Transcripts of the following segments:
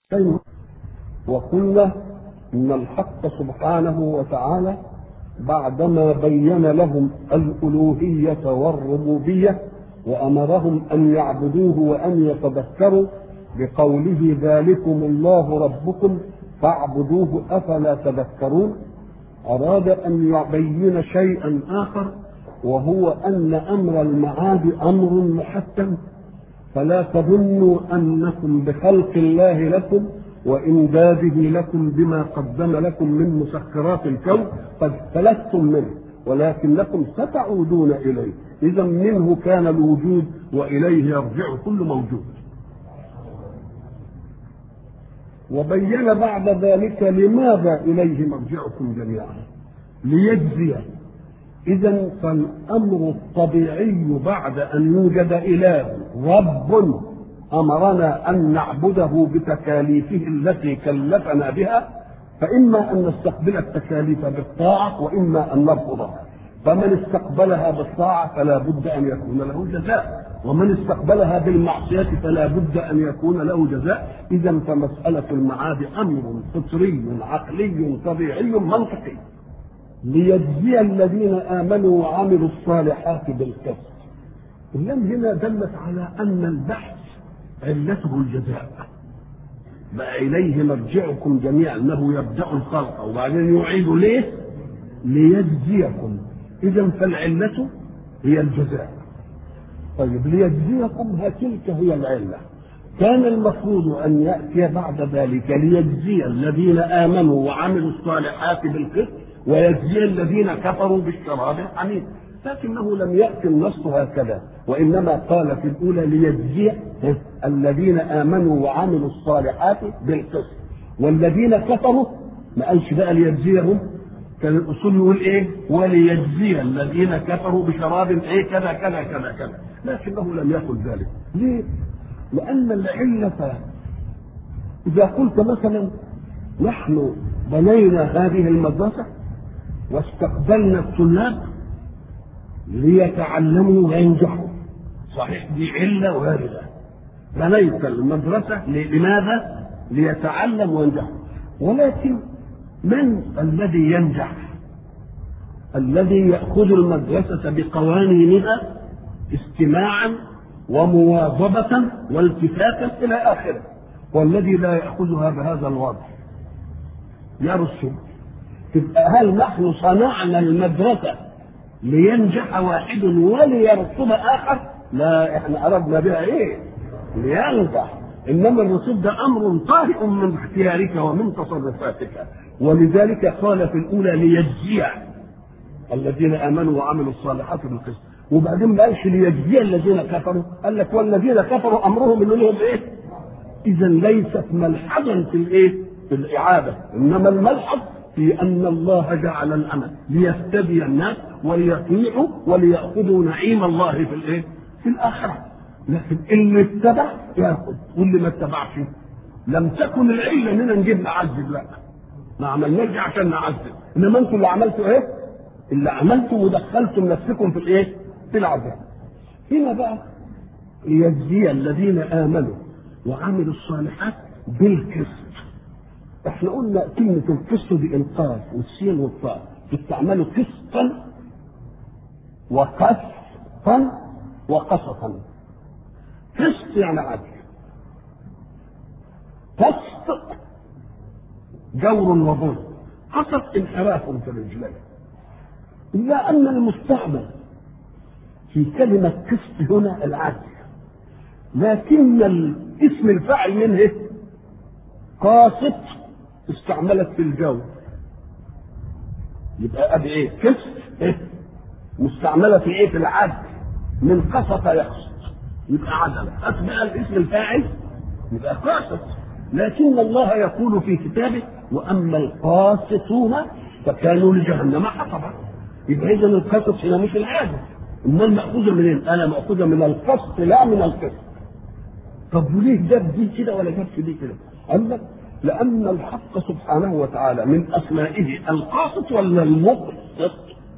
وقلنا ان الحق سبحانه وتعالى بعدما بين لهم الالوهيه والربوبيه وامرهم ان يعبدوه وان يتذكروا بقوله ذلكم الله ربكم فاعبدوه افلا تذكرون اراد ان يبين شيئا اخر وهو ان امر المعاد امر محتم فلا تظنوا انكم بخلق الله لكم وامداده لكم بما قدم لكم من مسخرات الكون قد فلتم منه ولكنكم ستعودون اليه اذا منه كان الوجود واليه يرجع كل موجود وبين بعد ذلك لماذا اليه مرجعكم جميعا ليجزي اذا فالامر الطبيعي بعد ان يوجد اله رب امرنا ان نعبده بتكاليفه التي كلفنا بها فاما ان نستقبل التكاليف بالطاعه واما ان نرفضها فمن استقبلها بالطاعه فلا بد ان يكون له جزاء ومن استقبلها بالمعصيه فلا بد ان يكون له جزاء اذا فمساله المعاد امر فطري عقلي طبيعي منطقي ليجزي الذين امنوا وعملوا الصالحات بالقسط اللام هنا دلت على ان البحث علته الجزاء بقى اليه مرجعكم جميعا انه يبدا الخلق وبعدين يعيد ليه ليجزيكم اذا فالعله هي الجزاء طيب ليجزيكم تلك هي العله كان المفروض ان ياتي بعد ذلك ليجزي الذين امنوا وعملوا الصالحات بالقسط ويجزي الذين كفروا بالشراب الحميد لكنه لم يأتي النص هكذا وإنما قال في الأولى ليجزي الذين آمنوا وعملوا الصالحات بالقسط والذين كفروا ما قالش بقى ليجزيهم كان الأصول يقول إيه وليجزي الذين كفروا بشراب إيه كذا كذا كذا كذا لكنه لم يقل ذلك ليه؟ لأن العلة إذا قلت مثلا نحن بنينا هذه المدرسة واستقبلنا الطلاب ليتعلموا وينجحوا صحيح دي علة واردة بنيت المدرسة لماذا؟ ليتعلم وينجح ولكن من الذي ينجح؟ الذي يأخذ المدرسة بقوانينها استماعا ومواظبة والتفاتا إلى آخره والذي لا يأخذها بهذا الوضع يرسم تبقى هل نحن صنعنا المدرسة لينجح واحد وليرسم آخر لا احنا أردنا بها إيه لينجح إنما الرسوب ده أمر طارئ من اختيارك ومن تصرفاتك ولذلك قال في الأولى ليجزي الذين آمنوا وعملوا الصالحات بالقسط وبعدين ما قالش ليجزي الذين كفروا قال لك والذين كفروا أمرهم إن لهم إيه إذا ليست ملحظا في الإيه في الإعادة إنما الملحظ في أن الله جعل الأمل ليفتدي الناس وليطيعوا وليأخذوا نعيم الله في الإيه؟ في الآخرة لكن اللي اتبع ياخذ واللي ما اتبعش لم تكن العلة اننا نجيب نعذب لا ما عملناش عشان نعذب انما انتم اللي عملتوا ايه؟ اللي عملتم ودخلتم نفسكم في الايه؟ في العذاب هنا بقى ليجزي الذين امنوا وعملوا الصالحات بالقسط احنا قلنا كلمة القسط دي القاف والسين والطاء تستعملوا قسطا وقسطا وقسطا قسط يعني عدل قسط جور وظلم قسط انحراف في الرجلين إلا أن المستعمل في كلمة قسط هنا العدل لكن اسم الفاعل منه قاسط استعملت في الجو يبقى ادي ايه قسط ايه مستعمله في ايه في العدل من قسط يقسط يبقى عدل اتبع الاسم الفاعل يبقى قاسط لكن الله يقول في كتابه واما القاسطون فكانوا لجهنم حطبا يبقى اذا القسط هنا مش العادل امال ماخوذه منين؟ انا ماخوذه من القسط لا من القسط طب وليه جاب دي كده ولا جاب دي كده؟ قال لك لأن الحق سبحانه وتعالى من أسمائه القاسط ولا المقسط؟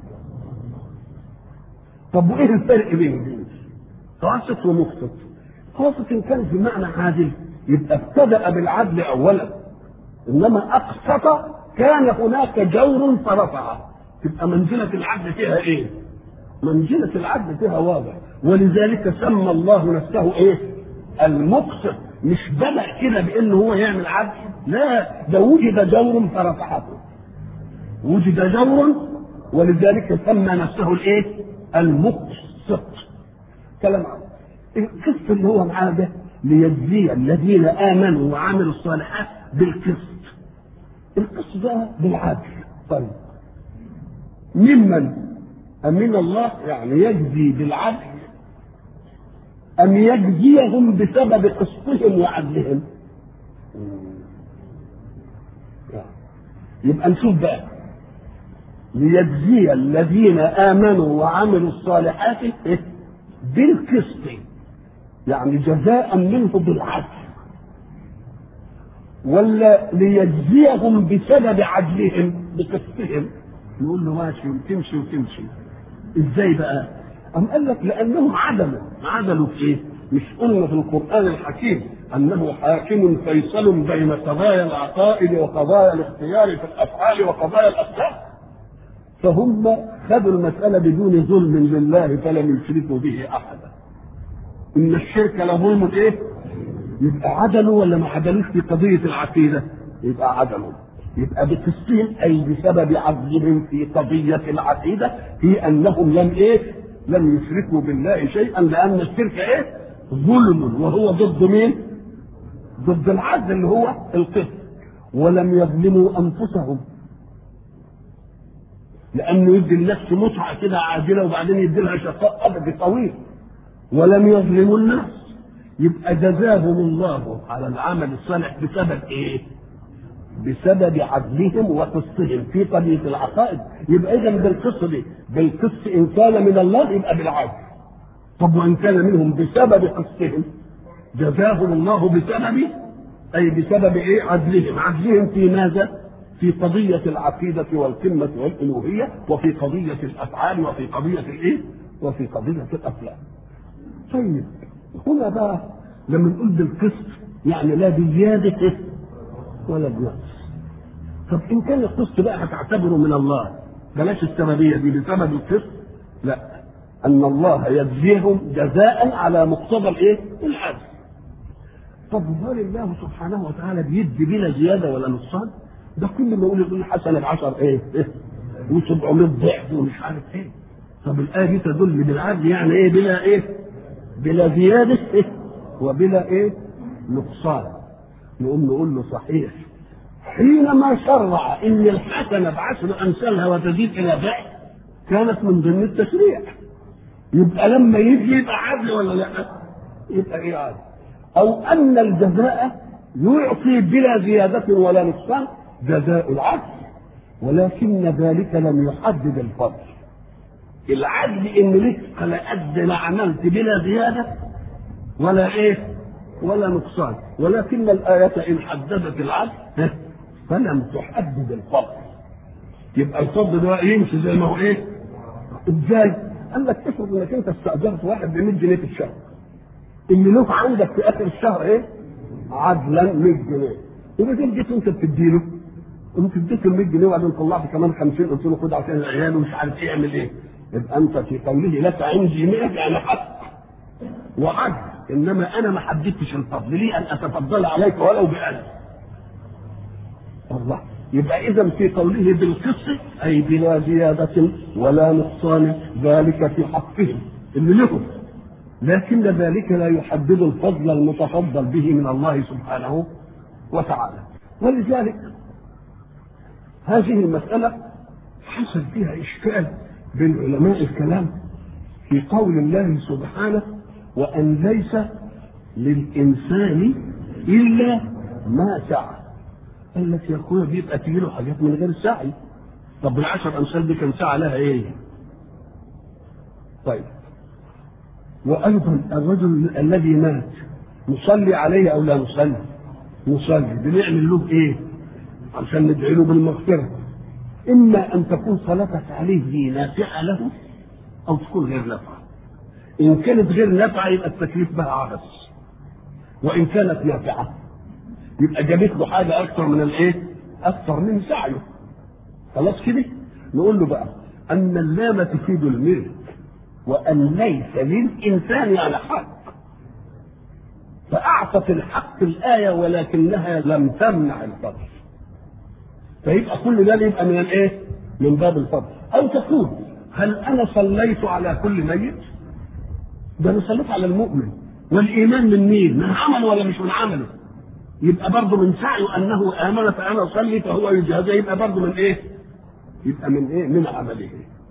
طب وإيه الفرق بين دول؟ قاسط ومقسط. قاسط إن كان بمعنى عادل يبقى ابتدأ بالعدل أولا إنما أقسط كان هناك جور فرفع تبقى منزلة العدل فيها إيه؟ منزلة العدل فيها واضح ولذلك سمى الله نفسه إيه؟ المقسط مش بدأ كده بأنه هو يعمل عدل لا ده وجد جور فرفعه وجد جور ولذلك سمى نفسه الايه؟ المقسط كلام القسط اللي هو معاه ده ليجزي الذين امنوا وعملوا الصالحات بالقسط القسط ده بالعدل طيب ممن أمن الله يعني يجزي بالعدل أم يجزيهم بسبب قسطهم وعدلهم يبقى نشوف بقى ليجزي الذين آمنوا وعملوا الصالحات بالقسط يعني جزاء منه بالعدل ولا ليجزيهم بسبب عدلهم بقسطهم نقول له ماشي وتمشي وتمشي ازاي بقى؟ أم قال لك لأنهم عدلوا عدلوا في إيه؟ مش قلنا في القرآن الحكيم أنه حاكم فيصل بين قضايا العقائد وقضايا الاختيار في الأفعال وقضايا الأخلاق فهم خدوا المسألة بدون ظلم لله فلم يشركوا به أحدا إن الشرك لظلم إيه؟ يبقى عدلوا ولا ما عدلوش في قضية العقيدة؟ يبقى عدلوا يبقى بقسطهم أي بسبب عدلهم في قضية العقيدة في أنهم لم إيه؟ لم يشركوا بالله شيئا لأن الشرك إيه؟ ظلم وهو ضد مين؟ ضد العدل اللي هو القسط ولم يظلموا أنفسهم لانه يدي النفس متعه كده عاجله وبعدين يدي لها شقاء ابدي طويل ولم يظلموا الناس يبقى جزاهم الله على العمل الصالح بسبب ايه؟ بسبب عدلهم وقسطهم في قضيه العقائد يبقى اذا بالقسط دي بالقسط ان كان من الله يبقى بالعدل طب وان كان منهم بسبب قسطهم جزاهم الله بسبب اي بسبب ايه؟ عدلهم عدلهم في ماذا؟ في قضية العقيدة والقمة والألوهية وفي قضية الأفعال وفي قضية الإيه؟ وفي قضية الأفلام. طيب هنا بقى لما نقول بالقسط يعني لا بزيادة ولا بنقص. طب إن كان القسط بقى هتعتبره من الله بلاش السببية دي بسبب القسط لا أن الله يجزيهم جزاء على مقتضى الإيه؟ العدل. طب هل الله سبحانه وتعالى بيدي بلا زيادة ولا نقصان؟ ده كل ما يقول يقول حسنه بعشر ايه؟ ايه؟ و700 ضعف ومش عارف ايه. طب الايه دي تدل بالعدل يعني ايه بلا ايه؟ بلا زياده ايه؟ وبلا ايه؟ نقصان. نقوم نقول له صحيح. حينما شرع ان الحسنه بعشر امثالها وتزيد الى ضعف كانت من ضمن التشريع. يبقى لما يجي يبقى عدل ولا لا؟ يبقى ايه عدل؟ او ان الجزاء يعطي بلا زياده ولا نقصان جزاء العدل ولكن ذلك لم يحدد الفضل العدل ان لك على قد ما عملت بلا زياده ولا ايه ولا نقصان ولكن الآية إن حددت العدل فلم تحدد الفضل يبقى الفضل ده يمشي زي ما هو ايه ازاي قال لك افرض انك انت استأجرت واحد ب 100 جنيه في الشهر اللي له عندك في اخر الشهر ايه عدلا 100 جنيه يبقى دي جيت انت بتديله قمت اديته ال 100 جنيه وبعدين طلعت كمان 50 قلت له خد عشان العيال ومش عارف ايه اعمل ايه يبقى انت في قوله لك عندي 100 يعني حق وعدل انما انا ما حددتش الفضل لي ان اتفضل عليك ولو بألف الله يبقى اذا في قوله بالقسط اي بلا زياده ولا نقصان ذلك في حقهم اللي لهم لكن ذلك لا يحدد الفضل المتفضل به من الله سبحانه وتعالى ولذلك هذه المسألة حصل فيها إشكال بين علماء الكلام في قول الله سبحانه وأن ليس للإنسان إلا ما سعى قال لك يا أخويا بيبقى تجي له حاجات من غير سعي طب العشر أمثال دي كان سعى لها إيه؟ طيب وأيضا الرجل الذي مات نصلي عليه أو لا نصلي؟ نصلي بنعمل له إيه؟ عشان ندعي له بالمغفرة إما أن تكون صلاتك عليه نافعة له أو تكون غير نافعة إن كانت غير نافعة يبقى التكليف بها عبث وان كانت نافعه يبقى جابت له حاجه اكثر من الايه؟ اكثر من سعيه خلاص كده؟ نقول له بقى ان اللام تفيد الملك وان ليس للانسان على حق فاعطت الحق الايه ولكنها لم تمنع الفضل فيبقى كل ده يبقى من الايه؟ من باب الفضل او تقول هل انا صليت على كل ميت؟ ده انا صليت على المؤمن والايمان من مين؟ من عمله ولا مش من عمله؟ يبقى برضه من سعيه انه امن فانا اصلي فهو يجازى يبقى برضه من ايه؟ يبقى من ايه؟ من عمله.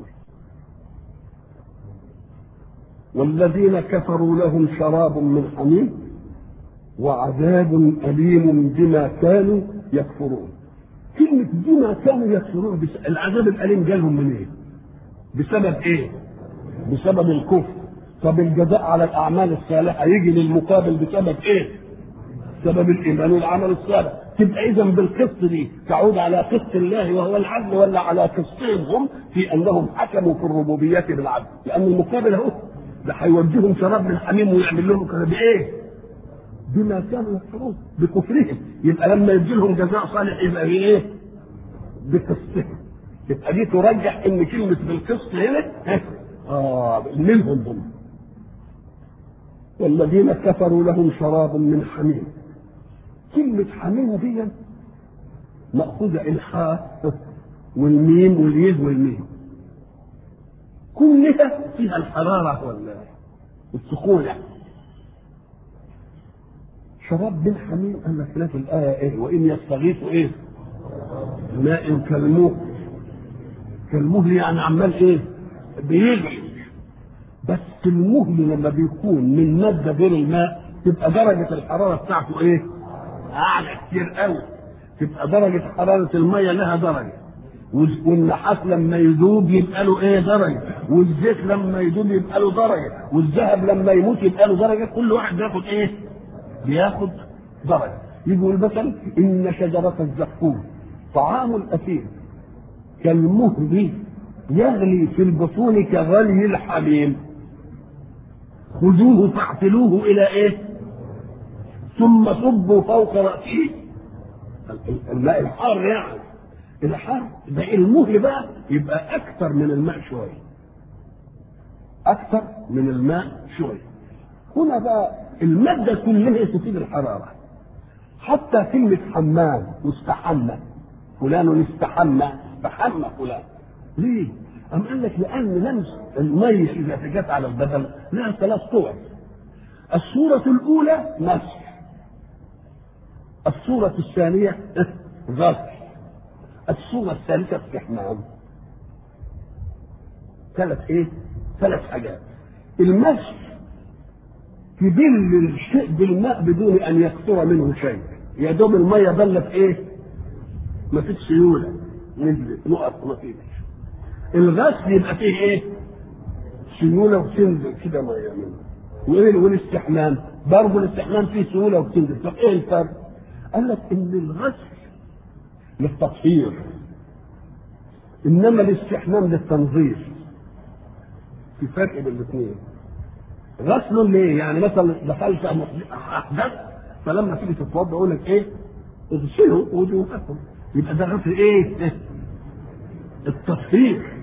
والذين كفروا لهم شراب من حميم وعذاب أليم بما كانوا يكفرون. كلمة بما كانوا يكفرون بس العذاب الأليم جالهم من ايه؟ بسبب ايه؟ بسبب الكفر. طب الجزاء على الأعمال الصالحة يجي للمقابل بسبب ايه؟ سبب الايمان والعمل الصالح تبقى اذا بالقسط دي تعود على قسط الله وهو العدل ولا على قسطهم هم في انهم حكموا في الربوبيه بالعدل لان المقابل اهو ده هيوجههم شراب من حميم ويعمل لهم كده بايه؟ بما كانوا يكفرون بكفرهم يبقى لما يدي لهم جزاء صالح يبقى بايه؟ بقسطهم يبقى دي ترجح ان كلمه بالقسط هنا اه منهم هم والذين كفروا لهم شراب من حميم كلمة حميم دي مأخوذة الحاء والميم واليه والميم كلها فيها الحرارة والسخونة شراب من حميم قال لك لا في الآية إيه وإن يستغيثوا إيه ماء كالمهل كالمهل يعني عمال إيه بيجري بس المهل لما بيكون من مادة غير الماء تبقى درجة الحرارة بتاعته إيه اعلى كتير قوي تبقى درجة حرارة المية لها درجة والنحاس لما يذوب يبقى له ايه درجة والزيت لما يذوب يبقى له درجة والذهب لما يموت يبقى له درجة كل واحد بياخد ايه بياخد درجة يقول مثلا ان شجرة الزقوم طعام الاثير كالمهل يغلي في البطون كغلي الحميم خذوه فاعتلوه الى ايه ثم صبوا فوق رأسه الماء الحار يعني الحار ده المهل بقى يبقى أكثر من الماء شوية أكثر من الماء شوية هنا بقى المادة كلها تفيد الحرارة حتى كلمة حمام واستحمى فلان استحمى استحمى فلان ليه؟ أم قال لك لأن لمس المية إذا جت على البدن لها ثلاث صور الصورة الأولى مسح الصورة الثانية غسل الصورة الثالثة استحمام ثلاث ايه؟ ثلاث حاجات المسح تبل الشيء بالماء بدون ان يكثر منه شيء يا دوب الميه بلت ايه؟ ما فيش سيوله نزلت نقط ما فيش الغسل يبقى فيه ايه؟ سيوله وتنزل كده ميه منه وايه والاستحمام؟ برضه الاستحمام فيه سيوله وبتنزل طب ايه الفرق؟ قال لك ان الغسل للتطهير انما الاستحمام للتنظيف في فرق بين الاثنين غسل ليه؟ يعني مثلا دخلت احدث فلما تيجي تتوضا يقول لك ايه؟ اغسلوا وجوهكم يبقى ده غسل ايه؟ التطهير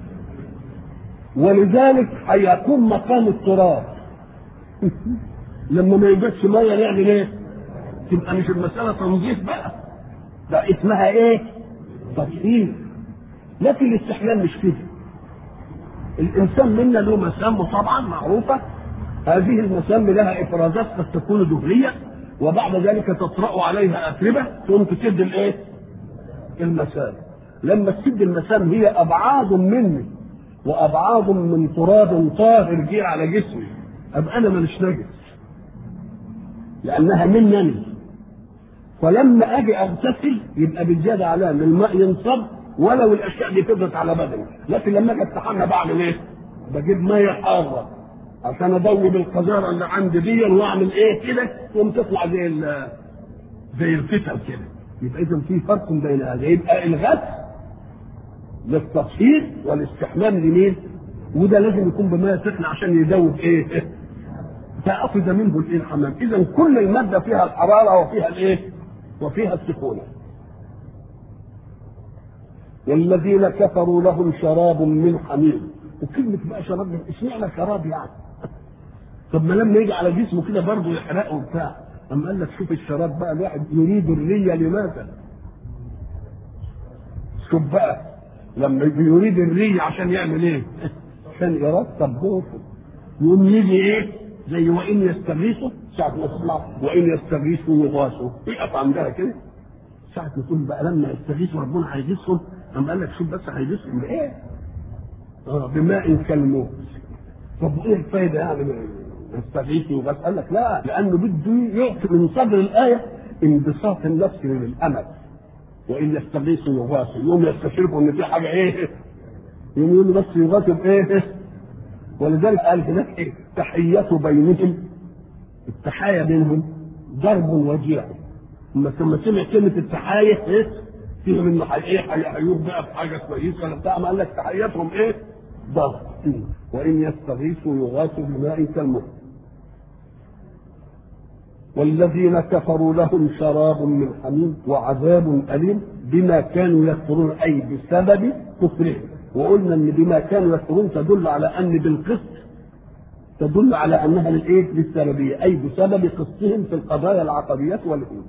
ولذلك هيكون مقام التراب لما ما يوجدش ميه نعمل ايه؟ تبقى مش المسألة تنظيف بقى ده اسمها ايه؟ تطهير لكن الاستحلال مش كده الانسان منا له مسام طبعا معروفة هذه المسام لها افرازات قد تكون دهنية وبعد ذلك تطرأ عليها أتربة ثم تسد الايه؟ المسام لما تسد المسام هي أبعاد مني وأبعاد من تراب طاهر جه على جسمي أبقى أنا مش نجس لأنها منني فلما اجي اغتسل يبقى بالزياده عليها ان الماء ينصب ولو الاشياء دي فضلت على بدني لكن لما اجي استحمى بعمل ايه؟ بجيب ميه حاره عشان ادوب القذاره اللي عندي دي واعمل ايه كده تقوم تطلع زي ال زي الفتن كده يبقى اذا في فرق بين هذا يبقى الغسل للتطهير والاستحمام لمين؟ وده لازم يكون بميه سخنه عشان يذوب ايه؟ فأخذ منه الايه الحمام اذا كل الماده فيها الحراره وفيها الايه وفيها السخونه والذين كفروا لهم شراب من حميم وكلمة بقى شراب من اشمعنى شراب يعني طب ما لما يجي على جسمه كده برضه يحرقه وبتاع أما قال لك شوف الشراب بقى الواحد يريد الرية لماذا؟ شوف بقى لما يريد الرية عشان يعمل ايه؟ عشان يرطب بوفه يقوم يجي ايه؟ زي وان يستغيثوا ساعة ما تسمع وان يستغيثوا يغاثوا يقف عندها كده ساعة ما تقول بقى لما يستغيثوا ربنا هيغيثهم قام قال لك شوف بس هيغيثهم بايه؟ اه بماء كالموت طب ايه الفايدة يعني يستغيث وغاث قال لك لا لانه بده يعطي من صدر الايه انبساط النفس للامل وان يستغيثوا يغاثوا يوم يستشرفوا ان في حاجه ايه يوم يقولوا بس يغاثوا بايه ولذلك قال هناك ايه تحية بينهم التحايا بينهم ضرب وجيع ثم ثم سمع كلمة التحايا ايه فيهم انه حي- ايه هيحيوه بقى في حاجة كويسة ولا بتاع ما قال لك تحياتهم ايه ضرب وإن يستغيثوا يغاثوا بماء كالمهل والذين كفروا لهم شراب من حميم وعذاب أليم بما كانوا يكفرون أي بسبب كفرهم وقلنا ان بما كانوا يكفرون تدل على ان بالقسط تدل على انها للايه؟ للسببيه اي بسبب قسطهم في القضايا العقديه والامور.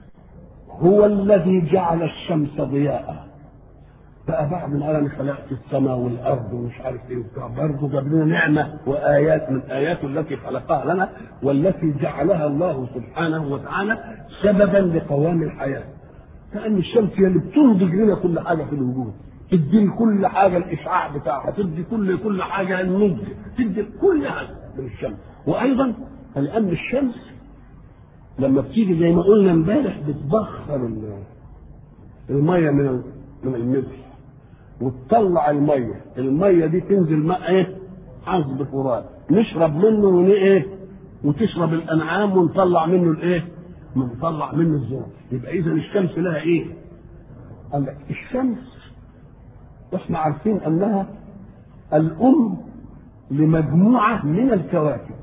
هو الذي جعل الشمس ضياء بقى بعد ما انا خلقت السماء والارض ومش عارف ايه وبتاع برضه جاب لنا نعمه وايات من اياته التي خلقها لنا والتي جعلها الله سبحانه وتعالى سببا لقوام الحياه. كان الشمس هي اللي بتنضج لنا كل حاجه في الوجود. تدي كل حاجه الاشعاع بتاعها، تدي كل كل حاجه النضج، تدي كل حاجه من الشمس. وايضا لان الشمس لما بتيجي زي ما قلنا امبارح بتبخر ال- الميه من ال- من الملح وتطلع الميه الميه دي تنزل ماء ايه عذب فرات نشرب منه ون ايه وتشرب الانعام ونطلع منه الايه ونطلع منه الزرع يبقى اذا الشمس لها ايه قال لك الشمس احنا عارفين انها الام لمجموعه من الكواكب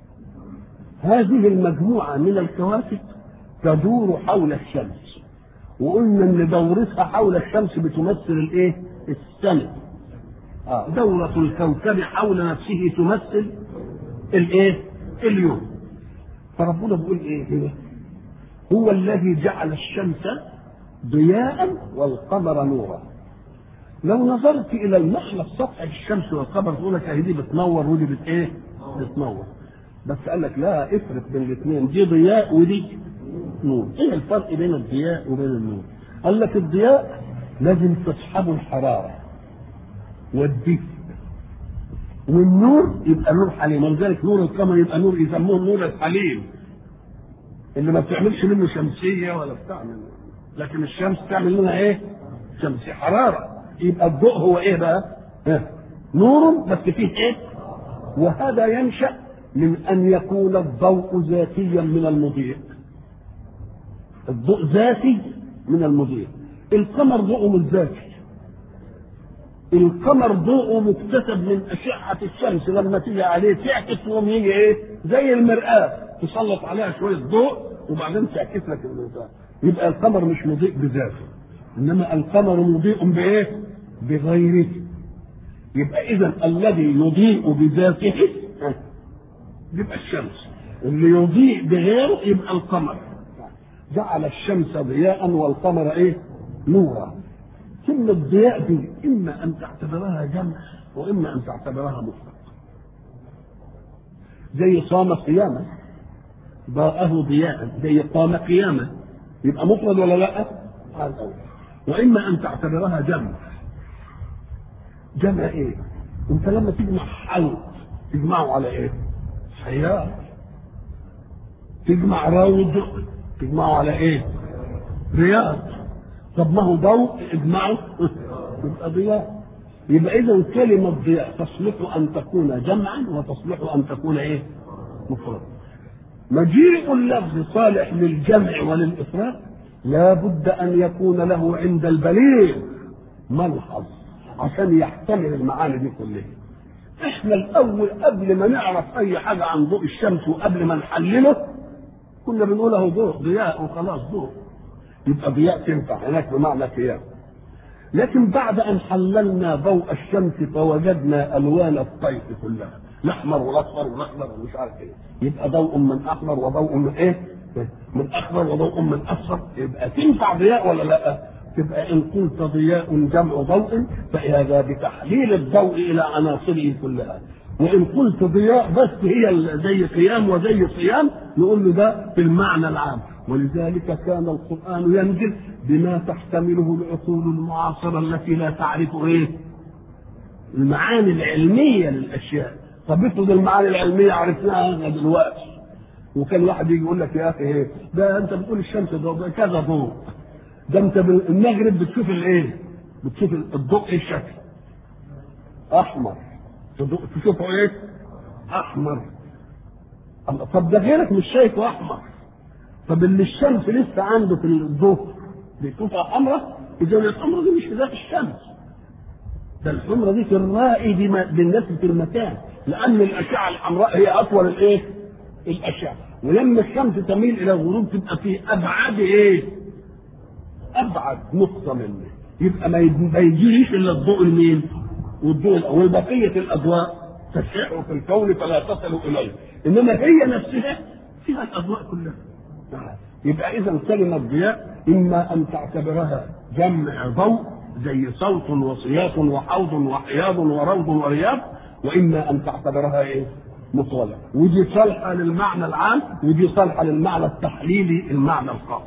هذه المجموعه من الكواكب تدور حول الشمس وقلنا ان دورتها حول الشمس بتمثل الايه السنه آه. دورة الكوكب حول نفسه تمثل الايه اليوم فربنا بيقول ايه هنا هو الذي جعل الشمس ضياء والقمر نورا لو نظرت الى المحلى سطح الشمس والقمر تقول لك اهي دي بتنور ودي بت ايه بتنور بس قال لك لا افرق بين الاثنين دي ضياء ودي نور ايه الفرق بين الضياء وبين النور قال لك الضياء لازم تصحبه الحراره والدفء والنور يبقى نور حليم ولذلك نور القمر يبقى نور يسموه النور الحليم اللي ما بتعملش منه شمسيه ولا بتاع منه لكن الشمس تعمل لنا ايه؟ شمسيه حراره يبقى الضوء هو ايه بقى؟ ها؟ نور بس فيه ايه؟ وهذا ينشا من ان يكون الضوء ذاتيا من المضيء الضوء ذاتي من المضيء القمر ضوءه مش ذاتي القمر ضوءه مكتسب من أشعة الشمس لما تيجي عليه تعكس ويقوم يجي إيه؟ زي المرآة تسلط عليها شوية ضوء وبعدين تعكس لك المرآة يبقى القمر مش مضيء بذاته إنما القمر مضيء بإيه؟ بغيره يبقى إذا الذي يضيء بذاته يبقى الشمس اللي يضيء بغيره يبقى القمر جعل الشمس ضياء والقمر ايه؟ نورا كلمة ضياء دي إما أن تعتبرها جمع وإما أن تعتبرها مفرد زي صام قياما ضاءه ضياء زي قام قياما يبقى مفرد ولا لا؟ على الأول وإما أن تعتبرها جمع جمع إيه؟ أنت لما تجمع حلق تجمعه على إيه؟ سيارة تجمع روض تجمعه على إيه؟ رياض طب ما هو ضوء اجمعه يبقى ضياء يبقى اذا كلمه ضياء تصلح ان تكون جمعا وتصلح ان تكون ايه؟ مفردا. مجيء اللفظ صالح للجمع وللافراد لا بد ان يكون له عند البليغ ملحظ عشان يحتمل المعاني دي كلها. احنا احنا الاول قبل ما نعرف اي حاجه عن ضوء الشمس وقبل ما نحلله كنا بنقول اهو ضوء ضياء وخلاص ضوء يبقى ضياء تنفع هناك بمعنى قيام لكن بعد ان حللنا ضوء الشمس فوجدنا الوان الطيف كلها الاحمر والاصفر والاخضر ومش عارف ايه يبقى ضوء من احمر وضوء من ايه؟ من اخضر وضوء من اصفر يبقى تنفع ضياء ولا لا؟ تبقى ان قلت ضياء جمع ضوء فهذا بتحليل الضوء الى عناصره كلها وان قلت ضياء بس هي زي قيام وزي صيام نقول له ده في المعنى العام ولذلك كان القران ينزل بما تحتمله العقول المعاصره التي لا تعرف ايه المعاني العلميه للاشياء طب افرض المعاني العلميه عرفناها دلوقتي وكان واحد يجي يقول لك يا اخي ايه ده انت بتقول الشمس ضوء كذا ضوء ده انت بالمغرب بتشوف الايه بتشوف الضوء ايه الشكل احمر تشوفه ايه احمر طب ده غيرك مش شايفه احمر طب اللي الشمس لسه عنده في الضوء بيشوفها حمراء اذا الحمراء دي مش في ذات الشمس ده الحمراء دي في الرائي بالناس في المكان لان الاشعه الحمراء هي اطول الايه الاشعه ولما الشمس تميل الى الغروب تبقى في ابعد ايه ابعد نقطه منه يبقى ما يجيش الا الضوء المين والضوء والبقيه الاضواء تشع في الكون فلا تصل اليه انما هي نفسها فيها الاضواء كلها يبقى اذا كلمه ضياء اما ان تعتبرها جمع ضوء زي صوت وصياط وحوض وحياض وروض ورياض واما ان تعتبرها ايه مطولة ودي صالحة للمعنى العام ودي صالحة للمعنى التحليلي المعنى الخاص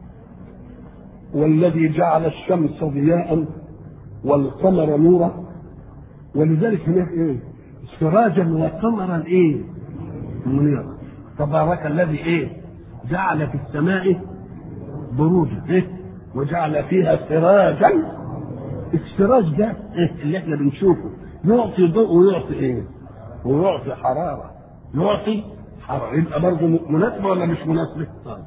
والذي جعل الشمس ضياء والقمر نورا ولذلك هناك ايه سراجا وقمرا ايه منيرا تبارك الذي ايه جعل في السماء بروجا ايه وجعل فيها سراجا السراج ده إيه اللي احنا بنشوفه يعطي ضوء ويعطي ايه ويعطي حرارة يعطي حرارة يبقى برضه مناسبة ولا مش مناسبة؟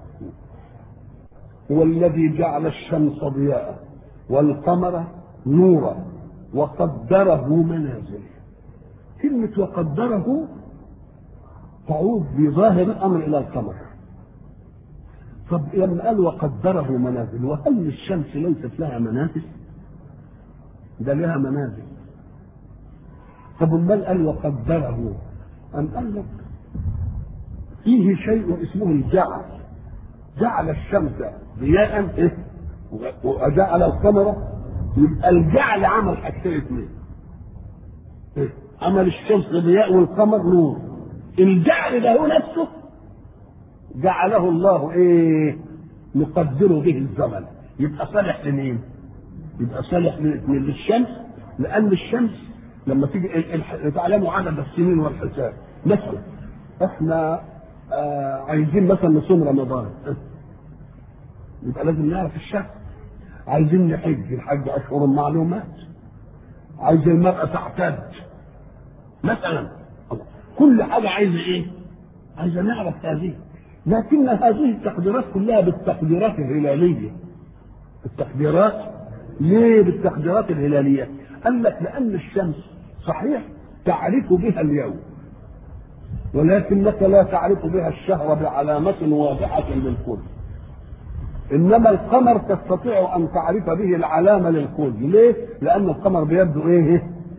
هو الذي جعل الشمس ضياء والقمر نورا وقدره منازل كلمة وقدره تعود بظاهر الأمر إلى القمر طب لما قال وقدره منازل وهل الشمس ليست لها منازل؟ ده لها منازل طب امال قال وقدره أم قال لك فيه شيء اسمه الجعل جعل الشمس ضياء إيه؟ وجعل القمر يبقى الجعل عمل حاجتين اثنين إيه؟ عمل الشمس ضياء والقمر نور الجعل ده هو نفسه جعله الله ايه نقدر به الزمن يبقى صالح لمين يبقى صالح للشمس لان الشمس لما تيجي تعلموا عدد السنين والحساب مثلا احنا آه عايزين مثلا نصوم رمضان يبقى لازم نعرف الشهر عايزين نحج الحج اشهر معلومات عايز المرأة تعتد مثلا كل حاجة عايزة ايه؟ عايزة نعرف هذه لكن هذه التقديرات كلها بالتقديرات الهلالية التقديرات ليه بالتقديرات الهلالية؟ قال لك لأن الشمس صحيح تعرف بها اليوم ولكنك لا تعرف بها الشهر بعلامة واضحة للكل انما القمر تستطيع ان تعرف به العلامه للكل ليه لان القمر بيبدو ايه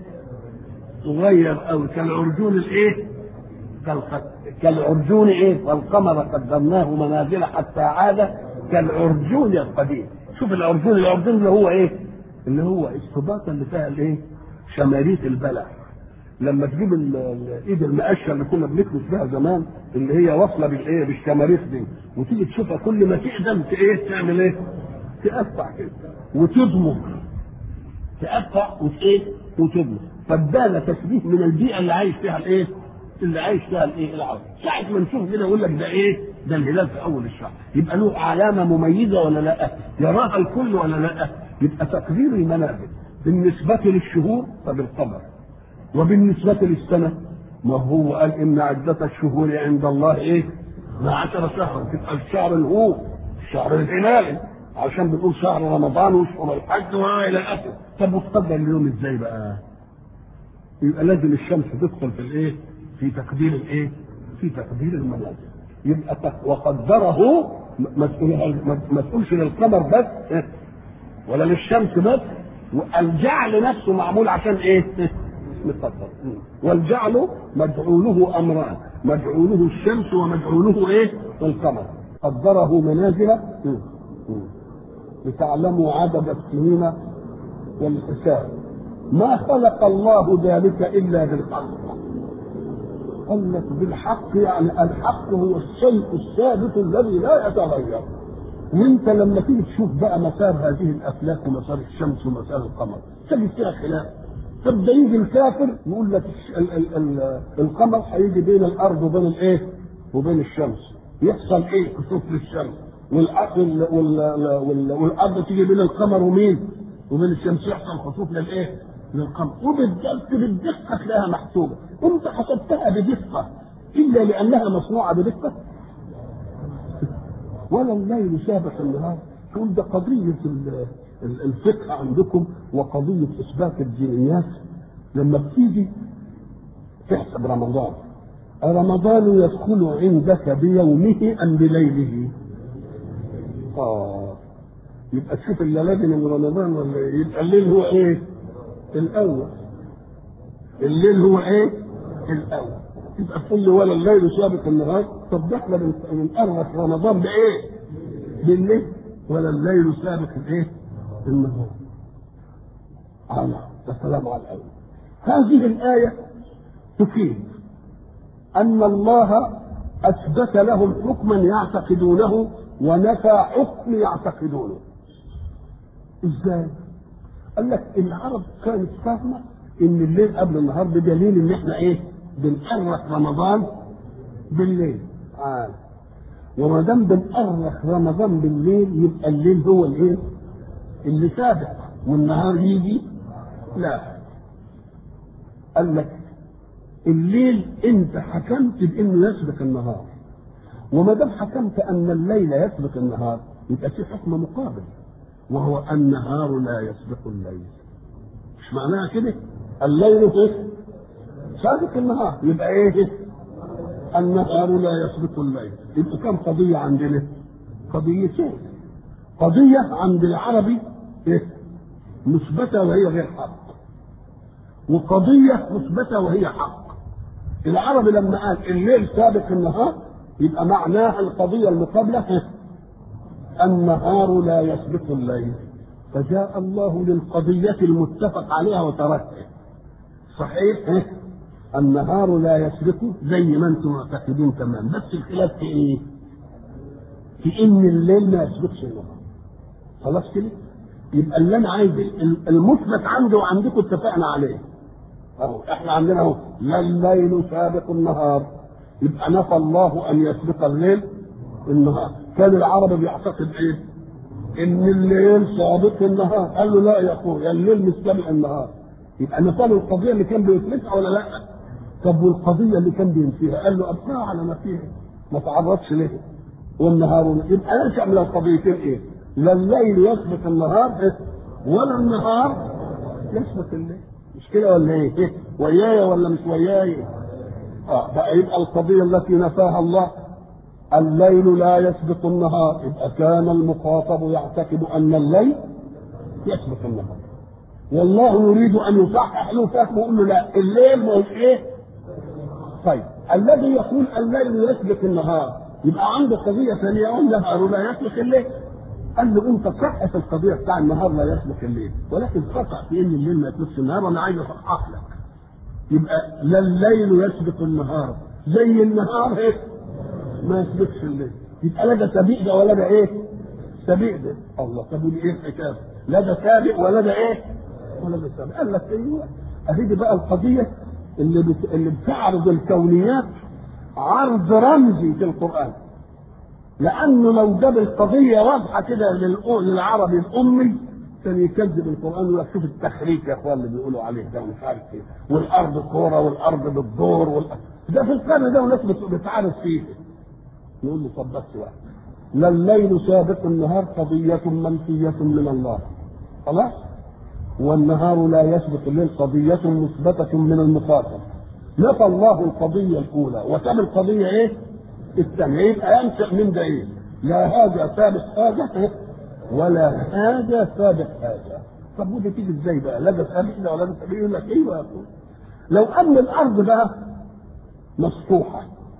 صغير او كالعرجون الايه كالعرجون ايه والقمر قدرناه منازل حتى عاد كالعرجون القديم شوف العرجون العرجون اللي هو ايه اللي هو السباطه اللي فيها الايه شماريت البلع لما تجيب الايد المقشه اللي كنا بنكنس بها زمان اللي هي واصله بالايه بالشماريخ دي وتيجي تشوفها كل ما تقدم ايه تعمل ايه؟ تقطع كده وتضمر تقطع وتايه وتضمر فادانا تشبيه من البيئه اللي عايش فيها الايه؟ اللي عايش فيها الايه؟ العرب ساعه ما نشوف كده يقول لك ده ايه؟ ده الهلال في اول الشهر يبقى له علامه مميزه ولا لا؟ يراها الكل ولا لا؟ يبقى تقدير المنازل بالنسبه للشهور فبالقمر وبالنسبة للسنة ما هو قال إن عدة الشهور عند الله إيه؟ 12 شهرا تبقى الشهر الهو الشهر الهلالي عشان بنقول شهر رمضان وشهر الحج وما إلى آخره طب وتقدر اليوم إزاي بقى؟ يبقى لازم الشمس تدخل في الايه؟ في تقدير الايه؟ في تقدير المنازل يبقى ت- وقدره مسؤول ما تقولش للقمر بس إيه؟ ولا للشمس بس والجعل نفسه معمول عشان ايه؟ مقدر والجعل مجعوله امران مجعوله الشمس ومجعوله ايه؟ القمر قدره منازل لتعلموا عدد السنين والحساب ما خلق الله ذلك الا بالحق قال لك بالحق يعني الحق هو الشيء الثابت الذي لا يتغير وانت لما تيجي تشوف بقى مسار هذه الافلاك ومسار الشمس ومسار القمر تجد فيها خلاف طب ده يجي الكافر يقول لك الش- ال- ال- ال- القمر هيجي بين الارض وبين الايه؟ وبين الشمس يحصل ايه؟ كسوف للشمس والأ- وال- وال- وال- والارض تيجي بين القمر ومين؟ وبين الشمس يحصل خسوف للايه؟ للقمر وبالدقة بالدقة تلاقيها محسوبة انت حسبتها بدقة الا لانها مصنوعة بدقة ولا الليل سابق النهار تقول ده قضية ال- ال- الفقه عندكم وقضية إثبات الدينيات لما بتيجي تحسب رمضان رمضان يدخل عندك بيومه أم بليله؟ آه يبقى تشوف الليالي من رمضان ولا إيه؟ يبقى الليل هو إيه؟ الأول الليل هو إيه؟ الأول يبقى تقول لي ولا الليل سابق النهار طب ده احنا بن- بنقرب رمضان بايه؟ بالليل ولا الليل سابق الايه؟ النهار. على السلام على الاول. هذه الآية تفيد أن الله أثبت لهم حكما يعتقدونه ونفى حكم يعتقدونه. إزاي؟ قال لك العرب كانت فاهمة إن الليل قبل النهار بدليل إن إحنا إيه؟ بنأرخ رمضان بالليل. آه. وما دام بنأرخ رمضان بالليل يبقى الليل هو الإيه؟ اللي سابق والنهار يجي لا قال لك الليل انت حكمت بانه يسبق النهار وما دام حكمت ان الليل يسبق النهار يبقى في حكم مقابل وهو النهار لا يسبق الليل مش معناها كده الليل ايه سابق النهار يبقى ايه النهار لا يسبق الليل يبقى كم قضية عندنا قضيتين قضية عند العربي ايه مثبتة وهي غير حق وقضية مثبتة وهي حق العربي لما قال الليل سابق النهار يبقى معناها القضية المقابلة إيه؟ النهار لا يسبق الليل فجاء الله للقضية المتفق عليها وتركها صحيح إيه؟ النهار لا يسبق زي ما انتم معتقدين تمام بس الخلاف في ايه؟ في ان الليل ما يسبقش النهار خلاص كده؟ يبقى اللي انا عايز المثبت عندي وعندكم اتفقنا عليه اهو احنا عندنا اهو لا الليل سابق النهار يبقى نفى الله ان يسبق الليل النهار كان العرب بيعتقد ايه؟ ان الليل سابق النهار قال له لا يا اخويا الليل مش سابق النهار يبقى نفى له القضيه اللي كان بيثبتها ولا لا؟ طب والقضيه اللي كان بينفيها قال له ابقى على ما فيها ما تعرضش ليه والنهار يبقى يرجع من القضيتين ايه؟ لا الليل يسبق النهار إيه؟ ولا النهار يسبق الليل مش كده ولا ايه؟ إيه؟ وياي ولا مش وياي؟ اه بقى يبقى القضيه التي نفاها الله الليل لا يسبق النهار يبقى كان المخاطب يعتقد ان الليل يسبق النهار والله يريد ان يصحح له فهمه ويقول له لا الليل ما هوش ايه؟ طيب الذي يقول الليل يسبق النهار يبقى عنده قضيه ثانيه النهار لا يسبق الليل قال له انت صحت القضيه بتاع النهار لا يسبق الليل ولكن خطا في ان الليل ما يسبقش النهار وانا عايز اصحح لك يبقى لا الليل يسبق النهار زي النهار ايه ما يسبقش الليل يبقى لا ده سبيق ده ولا ده ايه سبيق ده الله طب ودي ايه الحكايه لا ده سابق ولا ده ايه ولا ده سابق قال لك ايوه اهي دي بقى القضيه اللي بت... اللي بتعرض الكونيات عرض رمزي في القران لانه لو جاب القضيه واضحه كده للأ- للعربي الامي كان يكذب القران ويقول لك شوف التخريج يا اخوان اللي بيقولوا عليه ده ومش عارف ايه والارض كوره والارض بالدور وال... ده في القرن ده وناس بت- بتعارض فيه يقول له طب بس واحد لا الليل سابق النهار قضية منفية من الله خلاص والنهار لا يسبق الليل قضية مثبتة من المخاطب نفى الله القضية الأولى وساب القضية إيه؟ الثانية يبقى ينشأ من ده إيه؟ لا هذا سابق هذا ولا هذا سابق هذا طب ودي تيجي ازاي بقى؟ لا ده سابق ده ولا ده سابق يقول لك ايوه يا أخوي. لو ان الارض بقى مسطوحه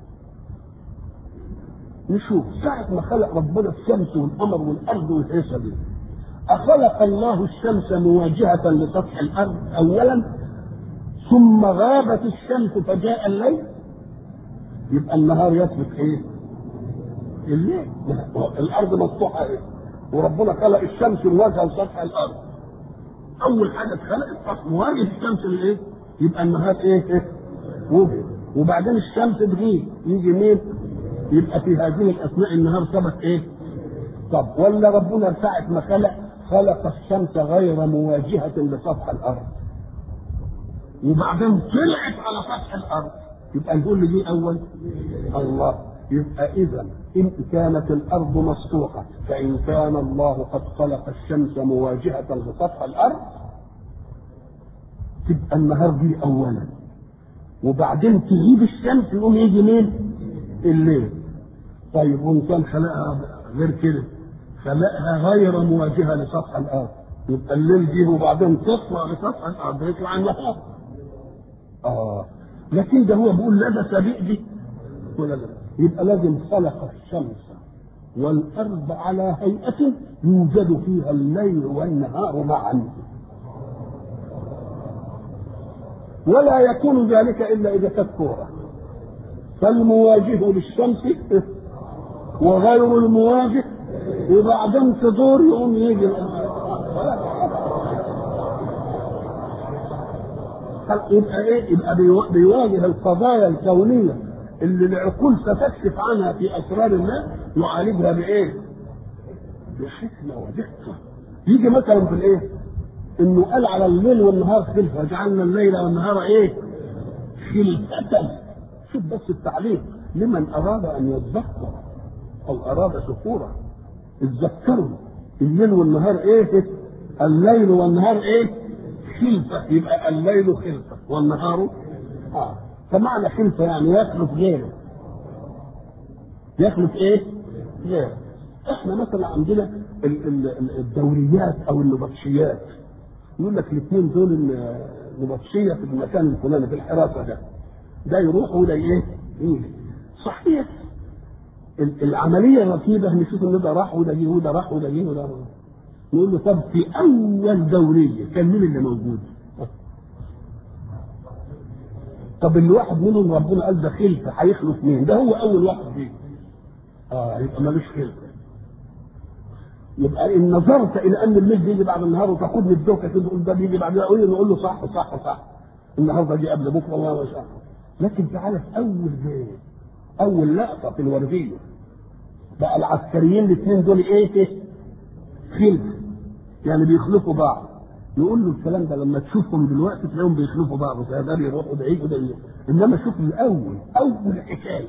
نشوف ساعة ما خلق ربنا الشمس والقمر والأرض والحيشة دي أخلق الله الشمس مواجهة لسطح الأرض أولا ثم غابت الشمس فجاء الليل يبقى النهار يسبق إيه؟ الليل الأرض مسطوحة إيه؟ وربنا خلق الشمس مواجهة لسطح الأرض أول حاجة اتخلقت مواجهة الشمس لإيه؟ يبقى النهار إيه؟ إيه؟ وجد وبعدين الشمس تغيب يجي مين؟ يبقى في هذه الاثناء النهار سبق ايه؟ طب ولا ربنا ساعة ما خلق خلق الشمس غير مواجهة لسطح الأرض وبعدين طلعت على سطح الأرض يبقى نقول لي دي أول الله يبقى إذا إن كانت الأرض مسطوحة فإن كان الله قد خلق الشمس مواجهة لسطح الأرض تبقى النهار دي أولا وبعدين تغيب الشمس يقوم يجي مين؟ الليل طيب وان كان خلقها غير كده خلقها غير مواجهه لسطح الارض يبقى الليل جه وبعدين تطلع لسطح الارض يطلع النهار اه لكن ده هو بيقول لا ده سبيق دي ولا لا يبقى لازم خلق الشمس والارض على هيئه يوجد فيها الليل والنهار معا ولا يكون ذلك الا اذا كانت كوره فالمواجه للشمس وغير المواجه وبعدين تدور يقوم يجي يبقى ايه؟ يبقى بيواجه القضايا الكونيه اللي العقول ستكشف عنها في اسرار الله يعالجها بايه؟ بحكمه ودقه. يجي مثلا في الايه؟ انه قال على الليل والنهار خلفه وجعلنا الليل والنهار ايه؟ خلفه شوف بس التعليق لمن اراد ان يتذكر او اراد شكورا اتذكروا الليل والنهار ايه الليل والنهار ايه خلفة يبقى الليل خلفة والنهار اه فمعنى خلفة يعني يخلف غيره يخلف ايه غيره احنا مثلا عندنا الدوريات او النبطشيات يقول لك الاثنين دول النبطشيه في المكان الفلاني في الحراسه ده ده يروح وده ايه؟ يجي صحيح العمليه رتيبه نشوف ان ده راح وده جه وده راح وده جه وده راح نقول له طب في اول دوريه كان مين اللي موجود؟ طب اللي واحد منهم ربنا قال ده خلفه هيخلف مين؟ ده هو اول واحد فيه. اه يبقى ملوش خلفه. يبقى ان نظرت الى ان الليل بيجي بعد النهار وتاخدني الدوكه كده تقول ده بيجي بعد نقول نقول له صح صح صح النهارده جه قبل بكره الله ما شاء لكن تعالى في اول بيت اول لقطه في الورديه بقى العسكريين الاثنين دول ايه ايه خلف يعني بيخلفوا بعض نقول له الكلام ده لما تشوفهم دلوقتي تلاقيهم بيخلفوا بعض ده بيروحوا ده يجوا ده انما شوف الاول اول حكايه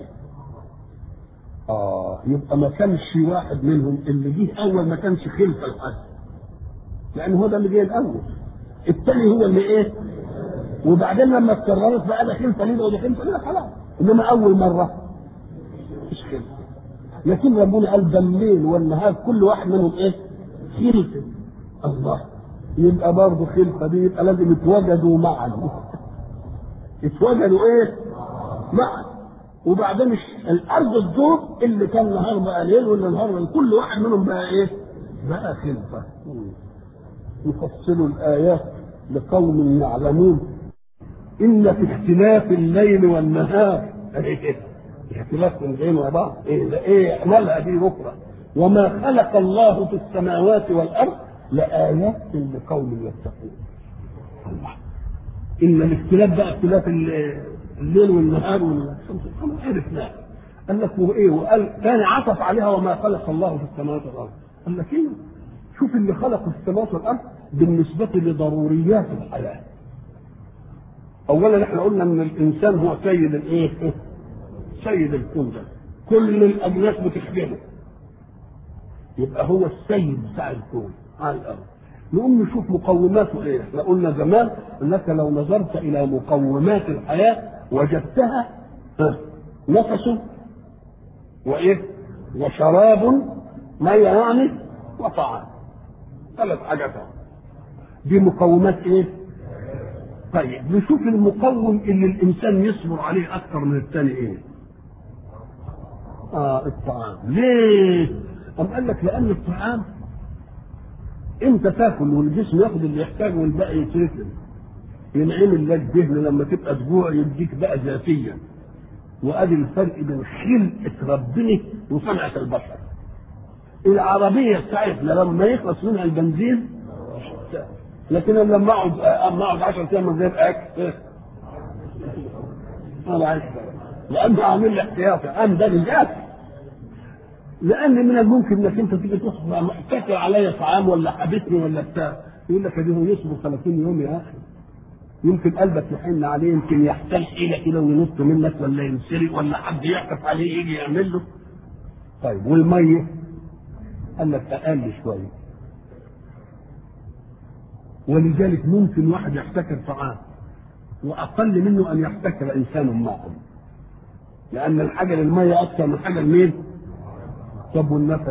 اه يبقى ما كانش واحد منهم اللي جه اول ما كانش خلفه لحد لان هو ده اللي جه الاول الثاني هو اللي ايه وبعدين لما اتكررت بقى ده خلفه ليه وده خلفه ليه خلاص انما اول مره مش خلفه لكن ربنا قال ده الليل والنهار كل واحد منهم ايه خلفه الله يبقى برضه خلفه دي يبقى لازم يتوجدوا معا يتوجدوا ايه معا وبعدين الارض تدور اللي كان نهار بقى ليل واللي نهار كل واحد منهم بقى ايه بقى خلفه يفصلوا الايات لقوم يعلمون ان في اختلاف الليل والنهار اختلاف الليل وبعض ايه ده ايه مالها دي بكره وما خلق الله في السماوات والارض لآيات لقوم يتقون الله ان الاختلاف بقى اختلاف الليل والنهار والشمس والقمر عرفناه قال لك وايه وقال كان عطف عليها وما خلق الله في السماوات والارض قال لك ايه شوف اللي خلق السماوات والارض بالنسبه لضروريات الحياه اولا احنا قلنا ان الانسان هو سيد الايه سيد الكون ده كل الاجناس بتخدمه يبقى هو السيد بتاع الكون على الارض نقوم نشوف مقوماته ايه احنا قلنا زمان انك لو نظرت الى مقومات الحياه وجدتها ها، نفس وايه وشراب ميه يعني وطعام ثلاث حاجات أهو. دي مقومات ايه طيب نشوف المقوم اللي الانسان يصبر عليه اكثر من الثاني ايه اه الطعام ليه أم قال لك لان الطعام انت تاكل والجسم ياخد اللي يحتاجه والباقي يتركه ينعمل لك دهن لما تبقى تجوع يديك بقى ذاتيا وادي الفرق بين خلقه ربنا وصنعه البشر العربيه بتاعتنا لما يخلص منها البنزين لكن أنا لما اقعد اما اقعد 10 ايام من غير اكل انا عايز لانه عامل لي احتياطي ام ده بالذات لان من الممكن انك انت تيجي تخبر تاكل عليا طعام ولا حبسني ولا بتاع يقول لك ادي هو يصبر 30 يوم يا اخي يمكن قلبك يحن عليه يمكن يحتاج حيله كده وينط منك ولا ينسرق ولا حد يحكف عليه يجي يعمل له طيب والميه قال لك اقل شويه ولذلك ممكن واحد يحتكر طعام واقل منه ان يحتكر انسان معه لان الحاجه للميه اكثر من حاجه لمين؟ طب والنفس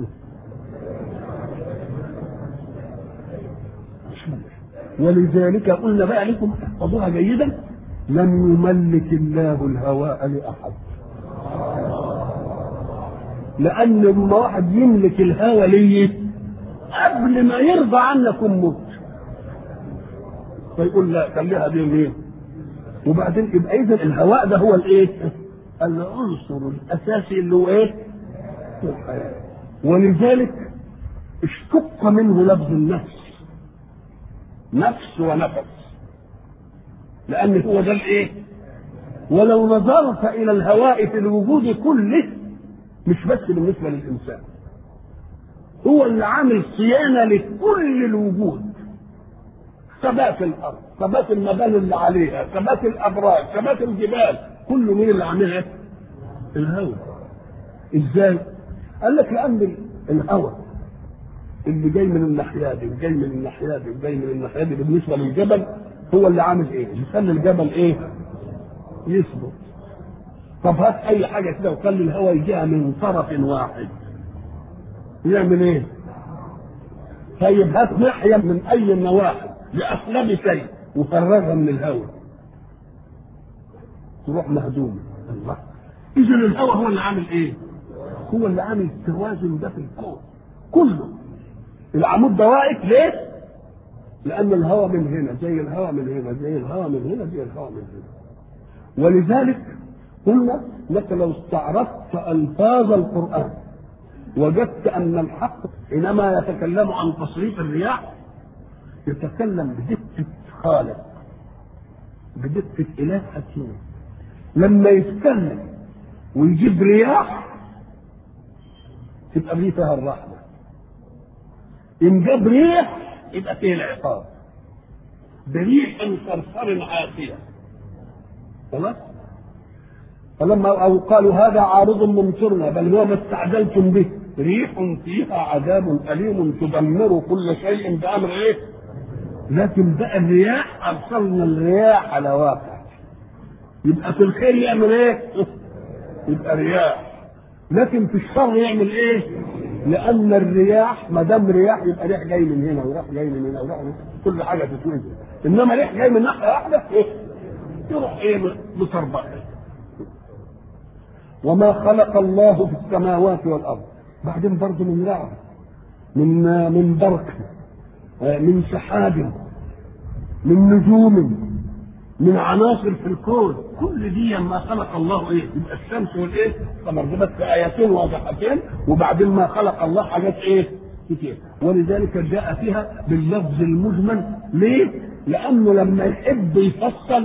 ولذلك قلنا بقى لكم احفظوها جيدا لم يملك الله الهواء لاحد لان لما واحد يملك الهوى ليه قبل ما يرضى عنك موت فيقول لا خليها دي مين وبعدين يبقى اذا الهواء ده هو الايه العنصر الاساسي اللي هو ايه في الحياه ولذلك اشتق منه لفظ النفس نفس ونفس لان هو ده الايه ولو نظرت الى الهواء في الوجود كله مش بس بالنسبه للانسان هو اللي عامل صيانه لكل الوجود ثبات الارض ثبات المباني اللي عليها ثبات الابراج ثبات الجبال كله مين اللي عاملها الهواء ازاي قال لك لان الهواء اللي جاي من الناحيه دي وجاي من الناحيه دي وجاي من الناحيه دي بالنسبه للجبل هو اللي عامل ايه؟ يخلي الجبل ايه؟ يثبت. طب هات اي حاجه كده وخلي الهواء يجيها من طرف واحد. يعمل ايه؟ طيب هات ناحيه من اي النواحي لاقلب شيء وفرغها من الهواء. تروح مهدومه. الله. اذا الهواء هو اللي عامل ايه؟ هو اللي عامل التوازن ده في الكون كله العمود ده واقف ليه؟ لأن الهواء من هنا زي الهواء من هنا زي الهواء من هنا زي الهواء من هنا ولذلك قلنا لك لو استعرضت ألفاظ القرآن وجدت أن الحق حينما يتكلم عن تصريف الرياح يتكلم بدقة خالق بدقة إله حكيم لما يتكلم ويجيب رياح تبقى دي فيها الرحمة إن جاب ريح يبقى فيه العقاب بريح صرصر عاتية خلاص فلما أو قالوا هذا عارض ممطرنا بل هو ما استعجلتم به ريح فيها عذاب أليم تدمر كل شيء بأمر إيه؟ لكن بقى الرياح أرسلنا الرياح على واقع يبقى في الخير يعمل إيه؟ يبقى رياح لكن في الشر يعمل إيه؟ لأن الرياح ما دام رياح يبقى ريح جاي من هنا وريح جاي من هنا وريح من هنا كل حاجة تتوزن إنما ريح جاي من ناحية واحدة إيه؟ يروح إيه متربط وما خلق الله في السماوات والأرض بعدين برضه من لعب من من برق من سحاب من نجوم من عناصر في الكون كل دي ما خلق الله ايه يبقى الشمس والايه قمر دي بس ايتين واضحتين وبعدين ما خلق الله حاجات ايه كتير ولذلك جاء فيها باللفظ المجمل ليه لانه لما يحب يفصل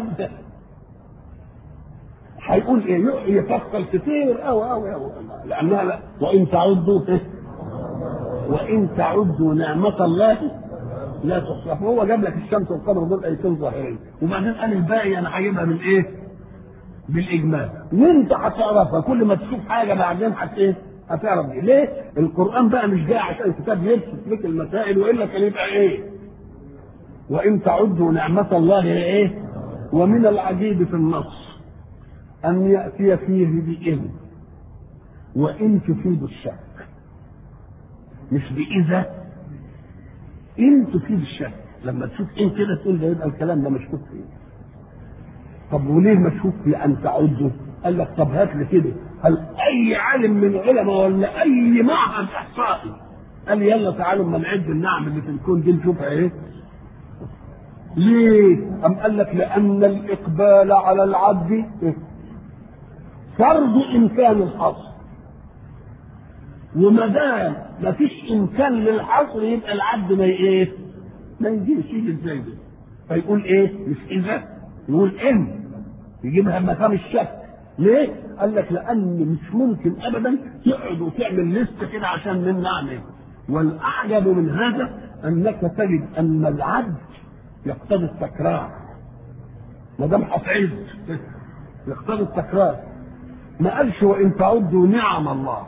هيقول ايه يفصل كتير قوي قوي قوي لانها لا وان تعدوا إيه؟ وان تعدوا نعمه الله لا تحصى فهو جاب لك الشمس والقمر دول ايتين ظاهرين وبعدين قال الباقي انا هجيبها من ايه؟ بالاجمال وانت هتعرفها كل ما تشوف حاجه بعدين هت ايه؟ هتعرف دي ليه؟ القرآن بقى مش جاي عشان كتاب يبسط لك المسائل وإلا كان يبقى إيه؟ وإن تعدوا نعمة الله إيه؟ ومن العجيب في النص أن يأتي فيه بإن وإن تفيد الشك مش بإذا إن تفيد الشك لما تشوف إن كده تقول ده يبقى الكلام ده مشكوك فيه طب وليه مشكوك في أن تعدوا؟ قال لك طب هات لي كده هل أي عالم من العلماء ولا أي معهد إحصائي قال يلا تعالوا اما نعد النعم اللي في الكون دي نشوفها إيه؟ ليه؟ أم قال لك لأن الإقبال على العبد فرض إمكان الحصر وما دام ما فيش إمكان للحصر يبقى العبد ما إيه؟ ما يجيش يجي إزاي ده؟ فيقول إيه؟ مش إذا يقول إن يجيبها مقام الشك ليه؟ قال لك لأن مش ممكن أبدا تقعد وتعمل لستة كده عشان من نعمل والأعجب من هذا أنك تجد أن العبد يقتضي التكرار ما دام هتعد يقتضي التكرار ما قالش وان تعدوا نعم الله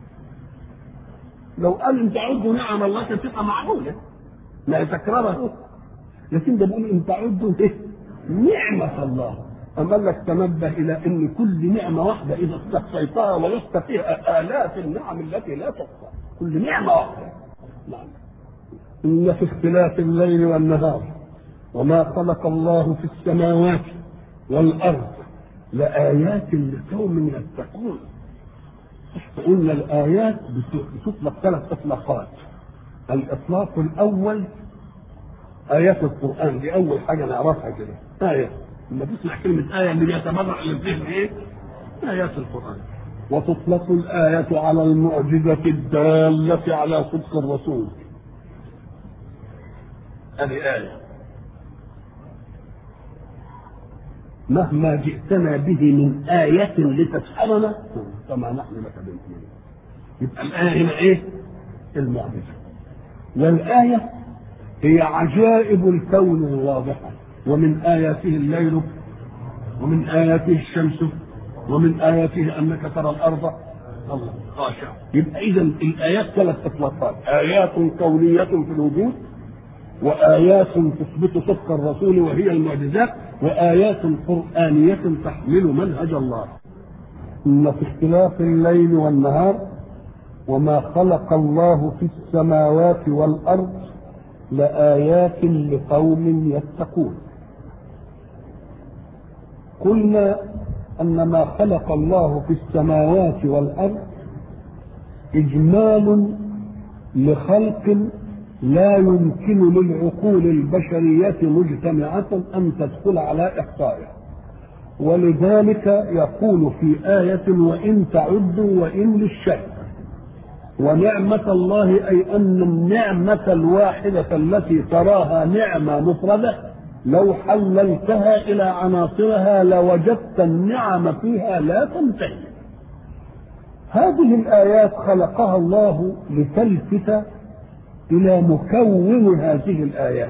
لو قال ان تعدوا نعم الله كانت تبقى معقوله ما هي تكرارها لكن ده بيقول ان تعدوا ايه نعمة الله أما قال لك تنبه إلى أن كل نعمة واحدة إذا استحصيتها ولست فيها آلاف النعم التي لا تحصى كل نعمة واحدة نعم إن في اختلاف الليل والنهار وما خلق الله في السماوات والأرض لآيات لقوم يتقون قلنا الآيات بتطلق ثلاث إطلاقات الإطلاق الأول آيات القرآن دي أول حاجة نعرفها كده آية لما تسمع كلمة آية اللي بيتبرع للذهن إيه؟ آيات القرآن وتطلق الآية على المعجزة الدالة على صدق الرسول هذه آية مهما جئتنا به من آية لتسحرنا فما نحن لك بمؤمنين يبقى الآية هنا إيه؟ المعجزة والآية هي عجائب الكون الواضحة ومن آياته الليل ومن آياته الشمس ومن آياته أنك ترى الأرض الله خاشع يبقى إذا الآيات ثلاث إطلاقات آيات كونية في الوجود وآيات تثبت صدق الرسول وهي المعجزات وآيات قرآنية تحمل منهج الله إن في اختلاف الليل والنهار وما خلق الله في السماوات والأرض لآيات لقوم يتقون قلنا أن ما خلق الله في السماوات والأرض إجمال لخلق لا يمكن للعقول البشرية مجتمعة أن تدخل على إحصائه ولذلك يقول في آية وإن تعدوا وإن للشيء ونعمة الله أي أن النعمة الواحدة التي تراها نعمة مفردة لو حللتها إلى عناصرها لوجدت النعم فيها لا تنتهي هذه الآيات خلقها الله لتلفت إلى مكون هذه الآيات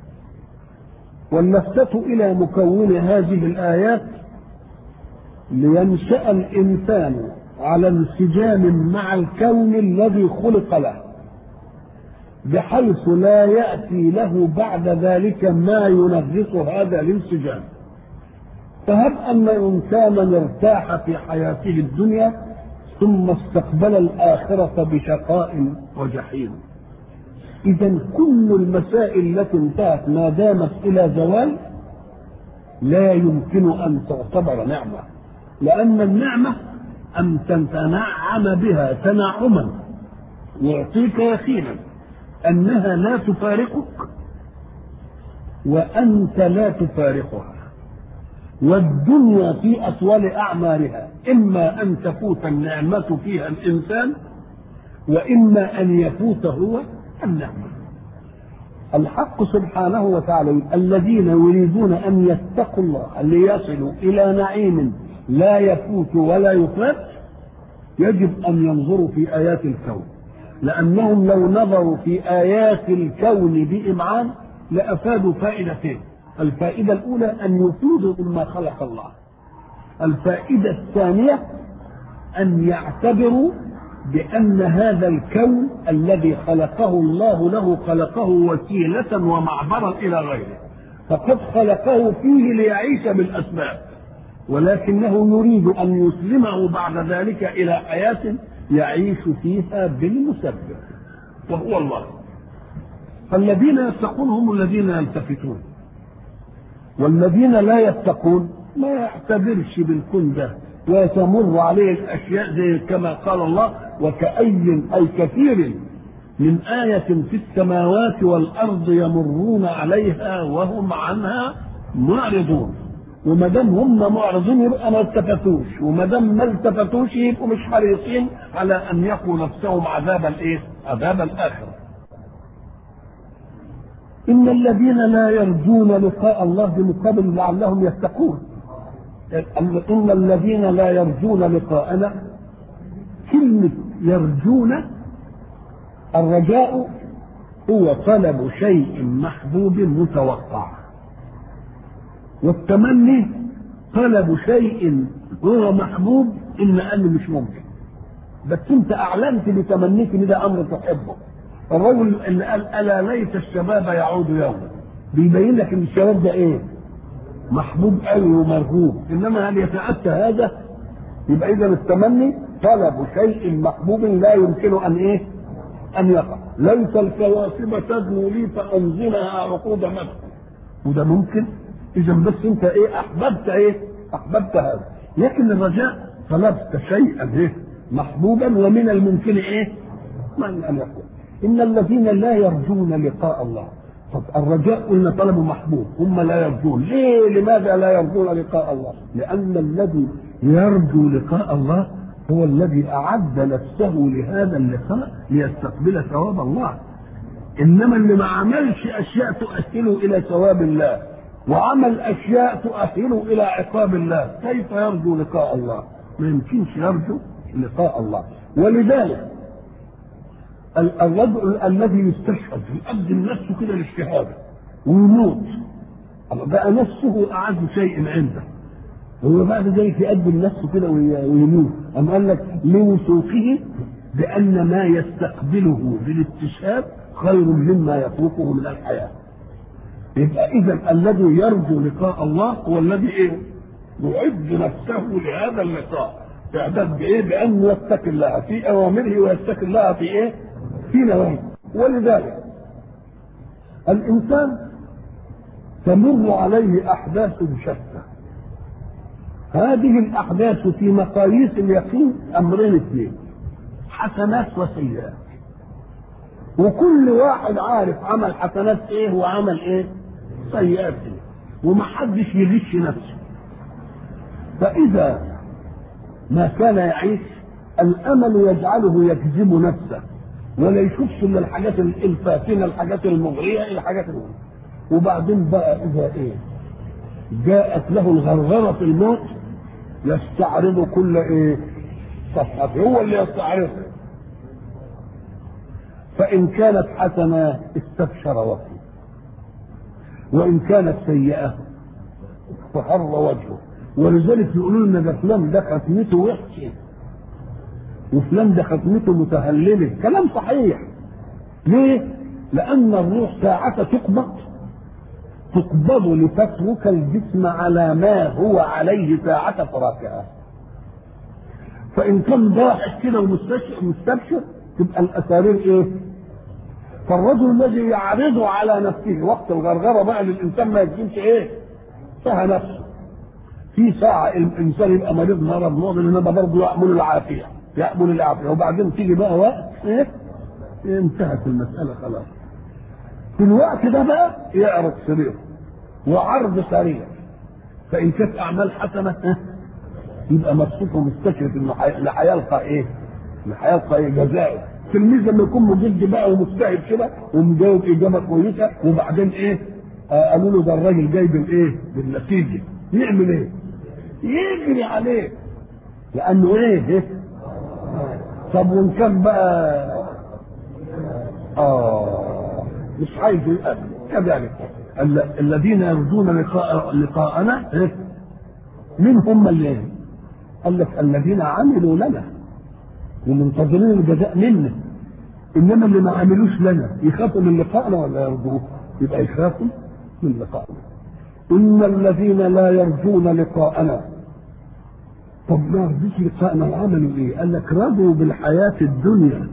واللفتة إلى مكون هذه الآيات لينشأ الإنسان على انسجام مع الكون الذي خلق له بحيث لا يأتي له بعد ذلك ما ينغص هذا الانسجام فهب أن إنسانا ارتاح في حياته الدنيا ثم استقبل الآخرة بشقاء وجحيم إذا كل المسائل التي انتهت ما دامت إلى زوال لا يمكن أن تعتبر نعمة لأن النعمة أن تتنعم بها تنعما يعطيك يقينا أنها لا تفارقك وأنت لا تفارقها والدنيا في أطول أعمارها إما أن تفوت النعمة فيها الإنسان وإما أن يفوت هو النعمة الحق سبحانه وتعالى الذين يريدون أن يتقوا الله ليصلوا إلى نعيم لا يفوت ولا يفات يجب أن ينظروا في آيات الكون لأنهم لو نظروا في آيات الكون بإمعان لأفادوا فائدتين الفائدة الأولى أن يفيدوا مما خلق الله الفائدة الثانية أن يعتبروا بأن هذا الكون الذي خلقه الله له خلقه وسيلة ومعبرا إلى غيره فقد خلقه فيه ليعيش بالأسباب ولكنه يريد أن يسلمه بعد ذلك إلى حياة يعيش فيها بالمسبب وهو الله فالذين يتقون هم الذين يلتفتون والذين لا يتقون ما يعتبرش بالكون ده وتمر عليه الاشياء زي كما قال الله وكأي اي كثير من آية في السماوات والأرض يمرون عليها وهم عنها معرضون وما دام هم معرضين يبقى ما التفتوش وما دام ما التفتوش يبقوا مش حريصين على ان يقوا نفسهم عذاب الايه؟ عذاب الاخره. ان الذين لا يرجون لقاء الله بمقابل لعلهم يتقون. ان الذين لا يرجون لقاءنا كلمه يرجون الرجاء هو طلب شيء محبوب متوقع والتمني طلب شيء هو محبوب ان قال مش ممكن بس انت اعلنت بتمنيك ان ده امر تحبه الرجل اللي قال الا ليت الشباب يعود يوما بيبين لك ان الشباب ده ايه محبوب قوي ومرغوب انما هل يتاتى هذا يبقى اذا التمني طلب شيء محبوب لا يمكن ان ايه ان يقع ليت الكواكب تدنو لي فانزلها عقود مسك وده ممكن اذا بس انت ايه احببت ايه احببت هذا لكن الرجاء طلبت شيئا ايه محبوبا ومن الممكن ايه من ان يكون ان الذين لا يرجون لقاء الله طب الرجاء قلنا طلب محبوب هم لا يرجون ليه لماذا لا يرجون لقاء الله لان الذي يرجو لقاء الله هو الذي اعد نفسه لهذا اللقاء ليستقبل ثواب الله انما اللي ما عملش اشياء تؤهله الى ثواب الله وعمل اشياء تؤهله الى عقاب الله كيف يرجو لقاء الله ما يمكنش يرجو لقاء الله ولذلك الرجل الذي يستشهد يقدم نفسه كده للشهاده ويموت بقى نفسه اعز شيء عنده هو بعد ذلك يقدم نفسه كده ويموت أم قال لك لوثوقه بأن ما يستقبله بالاستشهاد خير مما يفوقه من الحياة يبقى إذا الذي يرجو لقاء الله هو الذي إيه؟ يعد نفسه لهذا اللقاء إعداد بإيه؟ بأن يتقي الله في أوامره ويتقي الله في إيه؟ في نواهيه ولذلك الإنسان تمر عليه أحداث شتى هذه الأحداث في مقاييس اليقين أمرين اثنين حسنات وسيئات وكل واحد عارف عمل حسنات ايه وعمل ايه سيئات ايه ومحدش يغش نفسه فإذا ما كان يعيش الأمل يجعله يكذب نفسه ولا يشوفش من الحاجات الفاتنة الحاجات المغرية الحاجات المغرية وبعدين بقى إذا إيه جاءت له الغرغرة في الموت يستعرض كل إيه صفحة هو اللي يستعرضها فإن كانت حسنة استبشر وفيه وإن كانت سيئة فحر وجهه ولذلك يقولوا لنا ده فلان ده ختمته وحشه وفلان ده ختمته متهلله كلام صحيح ليه؟ لأن الروح ساعة تقبض تقبض لتترك الجسم على ما هو عليه ساعة فراقها فإن كان ضاحك كده ومستبشر تبقى الأسارير إيه؟ فالرجل الذي يعرض على نفسه وقت الغرغرة بقى للإنسان ما يجيبش إيه؟ سهى نفسه في ساعة الإنسان يبقى مريض مرض معضل إنما برضه يأمل العافية يأمل العافية وبعدين تيجي بقى وقت إيه؟ انتهت المسألة خلاص في الوقت ده بقى يعرض سريره وعرض سريع فإن كانت أعمال حسنة يبقى مبسوط ومستشرف إنه هيلقى إيه؟ إنه هيلقى إيه جزائه التلميذ لما يكون مجد بقى ومجتهد كده ومجاوب إجابة كويسة وبعدين إيه؟ آه قالوا له ده الراجل جاي بالإيه؟ بالنتيجة يعمل إيه؟ يجري عليه لأنه إيه؟ إيه؟ طب وإن كان بقى آه مش عايز يقابل كذلك الذين يرجون لقاء لقاءنا من هم اللي قال لك الذين عملوا لنا ومنتظرين الجزاء منا انما اللي ما عملوش لنا يخافوا من لقائنا ولا يرجوه يبقى يخافوا من لقائنا ان الذين لا يرجون لقاءنا طب ما يرجوش لقاءنا وعملوا ايه؟ قال لك رضوا بالحياه الدنيا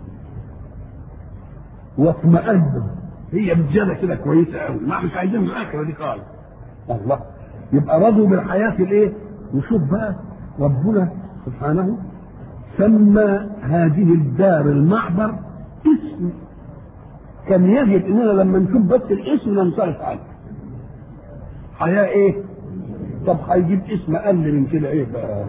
واطمأنوا هي رجاله كده كويسه قوي ما مش عايزين الاخره دي خالص الله يبقى رضوا بالحياه الايه؟ وشوف بقى ربنا سبحانه سمى هذه الدار المعبر اسم كان يجب اننا لما نشوف بس الاسم ننصرف عنه حياه ايه؟ طب هيجيب اسم اقل من كده ايه بقى؟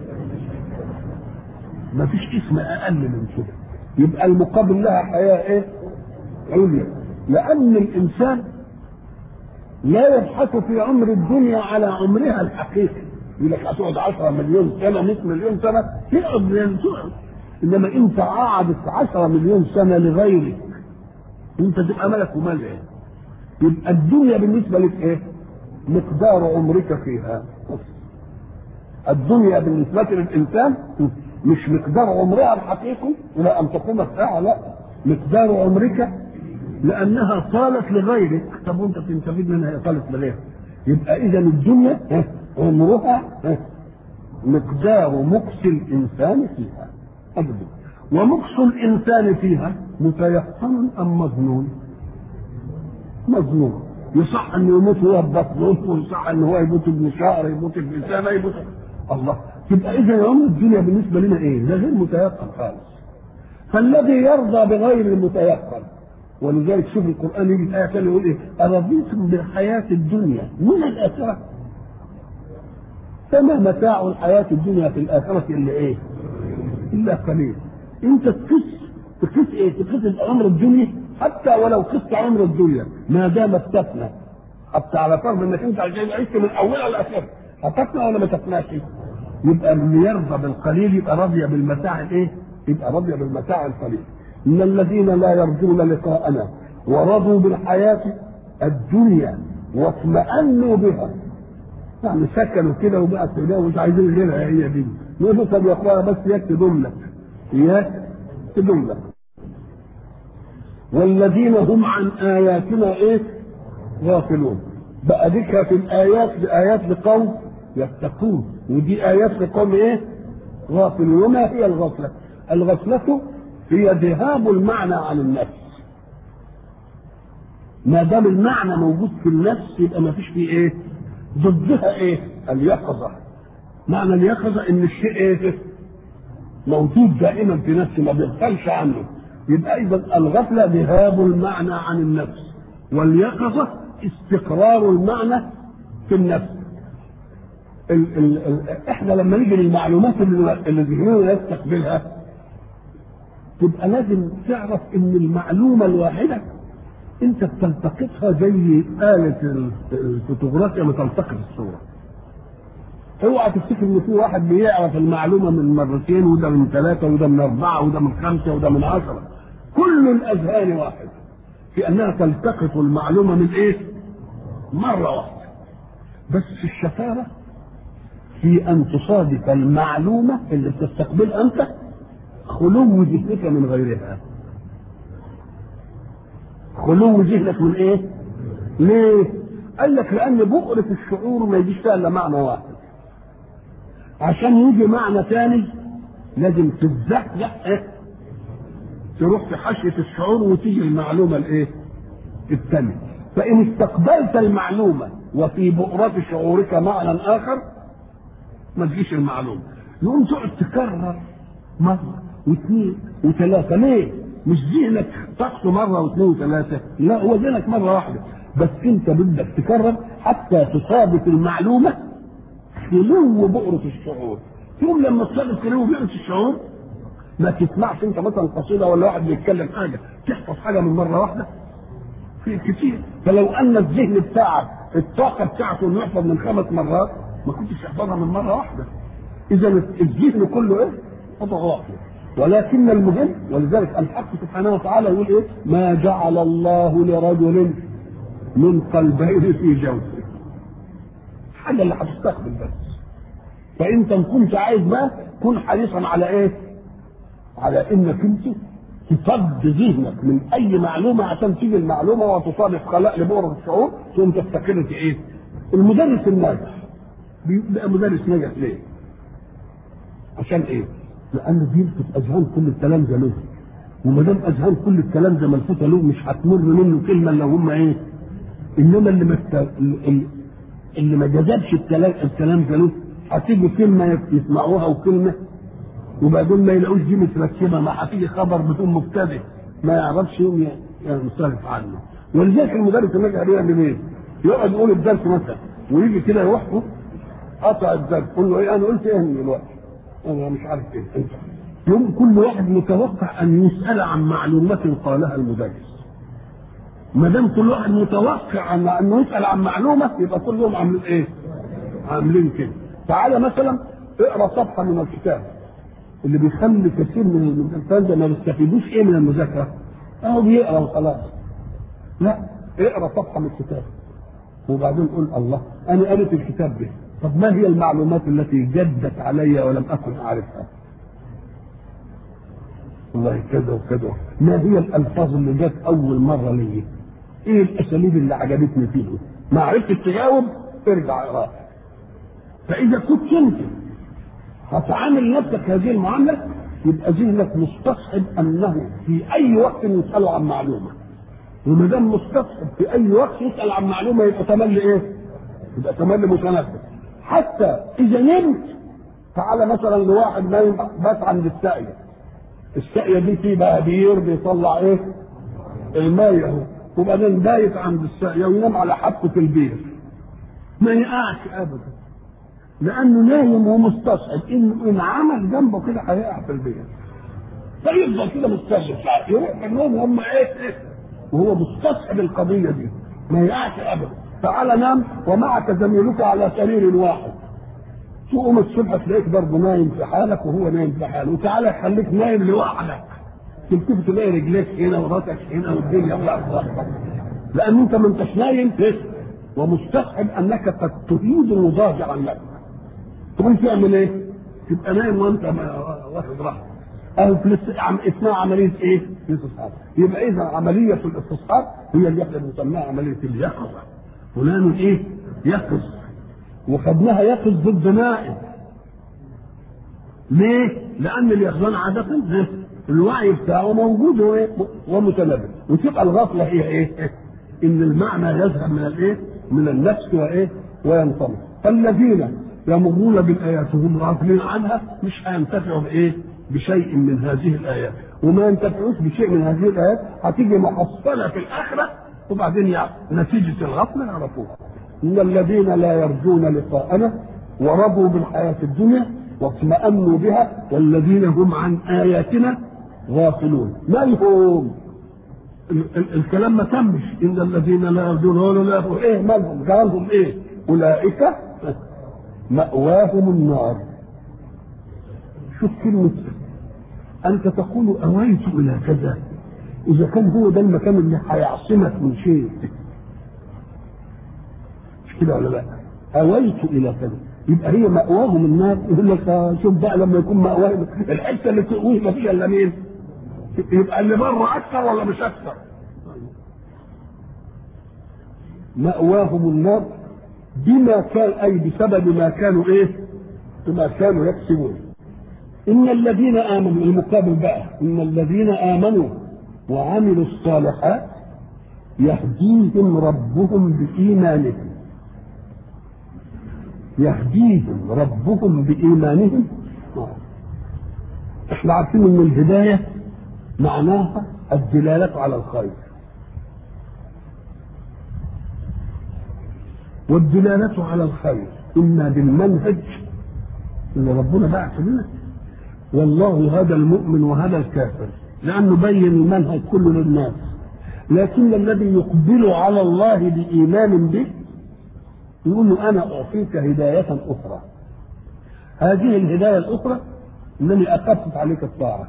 ما فيش اسم اقل من كده يبقى المقابل لها حياه ايه؟ عليا لان الانسان لا يبحث في عمر الدنيا على عمرها الحقيقي يقول لك هتقعد 10 مليون سنه 100 مليون سنه تقعد تقعد انما انت قعدت 10 مليون سنه لغيرك انت تبقى ملك ومال ايه؟ يبقى الدنيا بالنسبه لك ايه؟ مقدار عمرك فيها الدنيا بالنسبة للإنسان مش مقدار عمرها الحقيقي إلى أن تقوم الساعة لا مقدار عمرك لأنها طالت لغيرك طب وأنت تستفيد منها هي طالت لغيرك يبقى إذا الدنيا عمرها مقدار مكس الإنسان فيها أبدا ومكس الإنسان فيها متيقن أم مظنون؟ مظنون يصح انه يموت وهو ببطنه ويصح انه هو يموت بشعر يموت بلسانه يموت الله يبقى اذا يوم الدنيا بالنسبه لنا ايه؟ ده غير متيقن خالص فالذي يرضى بغير المتيقن ولذلك شوف القران يجي في ايه ثانيه يقول ايه؟ ارضيتم بالحياه الدنيا من الاخره فما متاع الحياه الدنيا في الاخره الا ايه؟ الا قليل انت تقيس تقيس ايه؟ تقيس الامر الدنيا حتى ولو قست عمر الدنيا ما دامت تفنى حتى على فرض انك انت عشت من اولها لاخرها هتفنى ولا ما تفناش؟ يبقى اللي يرضى بالقليل يبقى راضي بالمتاع الايه؟ يبقى راضي بالمتاع القليل. ان الذين لا يرجون لقاءنا ورضوا بالحياه الدنيا واطمأنوا بها يعني سكنوا كده وبقى سوداء ومش عايزين غيرها هي دي نقول طب يا اخوانا بس يكتبهم لك يكتبهم لك والذين هم عن آياتنا إيه؟ غافلون. بقى ذكر في الآيات بآيات لقوم يتقون ودي آيات لقوم إيه؟ غافلون وما هي الغفلة؟ الغفلة هي ذهاب المعنى عن النفس. ما دام المعنى موجود في النفس يبقى ما فيش فيه إيه؟ ضدها إيه؟ اليقظة. معنى اليقظة إن الشيء إيه؟ موجود دائما في نفسي ما بيغفلش عنه. يبقى اذا الغفله ذهاب المعنى عن النفس واليقظه استقرار المعنى في النفس ال ال ال احنا لما نيجي للمعلومات اللي ذهننا يستقبلها تبقى لازم تعرف ان المعلومه الواحده انت بتلتقطها زي آلة الفوتوغرافيا ما تلتقط الصورة. اوعى تفتكر ان في واحد بيعرف المعلومه من مرتين وده من ثلاثه وده من اربعه وده من خمسه وده من عشره. كل الاذهان واحد في انها تلتقط المعلومه من ايه؟ مره واحده. بس الشطاره في ان تصادف المعلومه اللي بتستقبلها انت خلو ذهنك من غيرها. خلو ذهنك من ايه؟ ليه؟ قال لك لان بؤرة الشعور ما يجيش فيها الا معنى واحد. عشان يجي معنى ثاني لازم تتزحزح ايه؟ تروح في حاشية الشعور وتيجي المعلومة الايه؟ الثانية. فإن استقبلت المعلومة وفي بؤرة شعورك معنى آخر ما تجيش المعلومة. يقوم تقعد تكرر مرة واثنين وثلاثة ليه؟ مش ذهنك طاقته مرة واثنين وثلاثة، لا هو ذهنك مرة واحدة، بس أنت بدك تكرر حتى تصادف المعلومة خلو بؤرة الشعور يوم لما تصادف خلو بؤرة الشعور ما تسمعش انت مثلا قصيده ولا واحد بيتكلم حاجه تحفظ حاجه من مره واحده في كتير فلو ان الذهن بتاعك الطاقه بتاعته انه يحفظ من خمس مرات ما كنتش تحفظها من مره واحده اذا الذهن كله ايه؟ خطوه واحده ولكن المهم ولذلك الحق سبحانه وتعالى يقول ايه؟ ما جعل الله لرجل من قلبين في جوفه الحاجه اللي هتستقبل بس فانت ان كنت عايز بقى كن حريصا على ايه؟ على انك انت تفض ذهنك من اي معلومه عشان تيجي المعلومه وتصادف خلاء لبؤره الشعور تقوم تفتكر في ايه؟ المدرس الناجح بيبقى مدرس ناجح ليه؟ عشان ايه؟ لان بيلفت اذهان كل الكلام ده له وما دام اذهان كل الكلام ده ملفوته له مش هتمر منه كلمه الا هم ايه؟ انما اللي ما اللي ما جذبش الكلام الكلام ده له هتيجي كلمه يسمعوها وكلمه وبعدين ما يلاقوش دي متركبه ما هتيجي خبر بدون مبتدئ ما يعرفش يوم ينصرف عنه ولذلك المدرس الناجح بيعمل ايه؟ يقعد يقول الدرس مثلا ويجي كده يوحده قطع الدرس يقول له ايه انا قلت ايه دلوقتي؟ انا مش عارف ايه انت يوم كل واحد متوقع ان يسال عن معلومات قالها المدرس ما دام كل واحد متوقع ان انه يسال عن معلومه يبقى كلهم عاملين ايه؟ عاملين كده تعالى مثلا اقرا صفحه من الكتاب اللي بيخلي كثير من الانسان ده ما بيستفيدوش ايه من المذاكره اهو بيقرا وخلاص لا اقرا صفحه من الكتاب وبعدين قول الله انا قريت الكتاب ده طب ما هي المعلومات التي جدت علي ولم اكن اعرفها والله كذا وكذا ما هي الالفاظ اللي جت اول مره لي ايه الاساليب اللي عجبتني فيه ما عرفتش تجاوب ارجع اقراها فاذا كنت انت هتعامل نفسك هذه المعامله يبقى ذهنك مستصحب انه في اي وقت يسال عن معلومه وما دام مستصحب في اي وقت يسال عن معلومه يبقى تملي ايه؟ يبقى تملي متنبه حتى اذا نمت تعالى مثلا لواحد نايم بات عند الساقيه الساقيه دي في بهابير بيطلع ايه؟ المايه اهو وبعدين بايت عند الساقيه وينام على حبه البير ما يقعش ابدا لانه نايم ومستصعب انه ان عمل جنبه كده هيقع في البيت فيفضل كده مستصعب يروح النوم وهم ايه وهو مستصعب القضيه دي ما يقعش ابدا تعال نام ومعك زميلك على سرير واحد تقوم الصبح تلاقيك برضه نايم في حالك وهو نايم في حاله وتعالى خليك نايم لوحدك تلتفت تلاقي رجليك هنا وراسك هنا والدنيا بتاعتك لان انت ما انتش نايم ومستصعب انك قد تريد المضاجع عن نفسك تقوم تعمل ايه؟ تبقى نايم وانت واخد راحتك اهو اسمها عمليه ايه؟ الاستصحاب يبقى اذا عمليه الاستصحاب هي اللي احنا بنسميها عمليه اليقظه فلان ايه؟ يقظ وخدناها يقظ ضد نائم ليه؟ لان اليقظان عاده الوعي بتاعه موجود ومتنبه وتبقى الغفله هي ايه؟ ان المعنى يذهب من الايه؟ من النفس وايه؟ وينطلق فالذين يمرون بالايات وهم غافلين عنها مش هينتفعوا بايه؟ بشيء من هذه الايات وما ينتفعوش بشيء من هذه الايات هتيجي محصله في الاخره وبعدين يعني نتيجه الغفله يعرفوها ان الذين لا يرجون لقاءنا ورضوا بالحياه الدنيا واطمأنوا بها والذين هم عن اياتنا غافلون ما هم الكلام ما تمش ان الذين لا يرجون ولا لا ايه مالهم قالهم ايه اولئك مأواهم النار شوف كلمة أنت تقول أويت إلى كذا إذا كان هو ده المكان اللي هيعصمك من شيء مش كده ولا لا؟ أويت إلى كذا يبقى هي مأواهم النار يقول لك شوف بقى لما يكون مأواهم الحتة اللي تقوي ما فيها إلا مين؟ يبقى اللي بره أكثر ولا مش أكثر؟ مأواهم النار بما كان اي بسبب ما كانوا ايه؟ بما كانوا يكسبون. ان الذين امنوا المقابل بقى ان الذين امنوا وعملوا الصالحات يهديهم ربهم بايمانهم. يهديهم ربهم بايمانهم احنا عارفين ان الهدايه معناها الدلاله على الخير. والدلالة على الخير إما بالمنهج اللي ربنا بعث لنا والله هذا المؤمن وهذا الكافر لأنه بين المنهج كله للناس لكن الذي يقبل على الله بإيمان به يقول له أنا أعطيك هداية أخرى هذه الهداية الأخرى أنني أخفف عليك الطاعة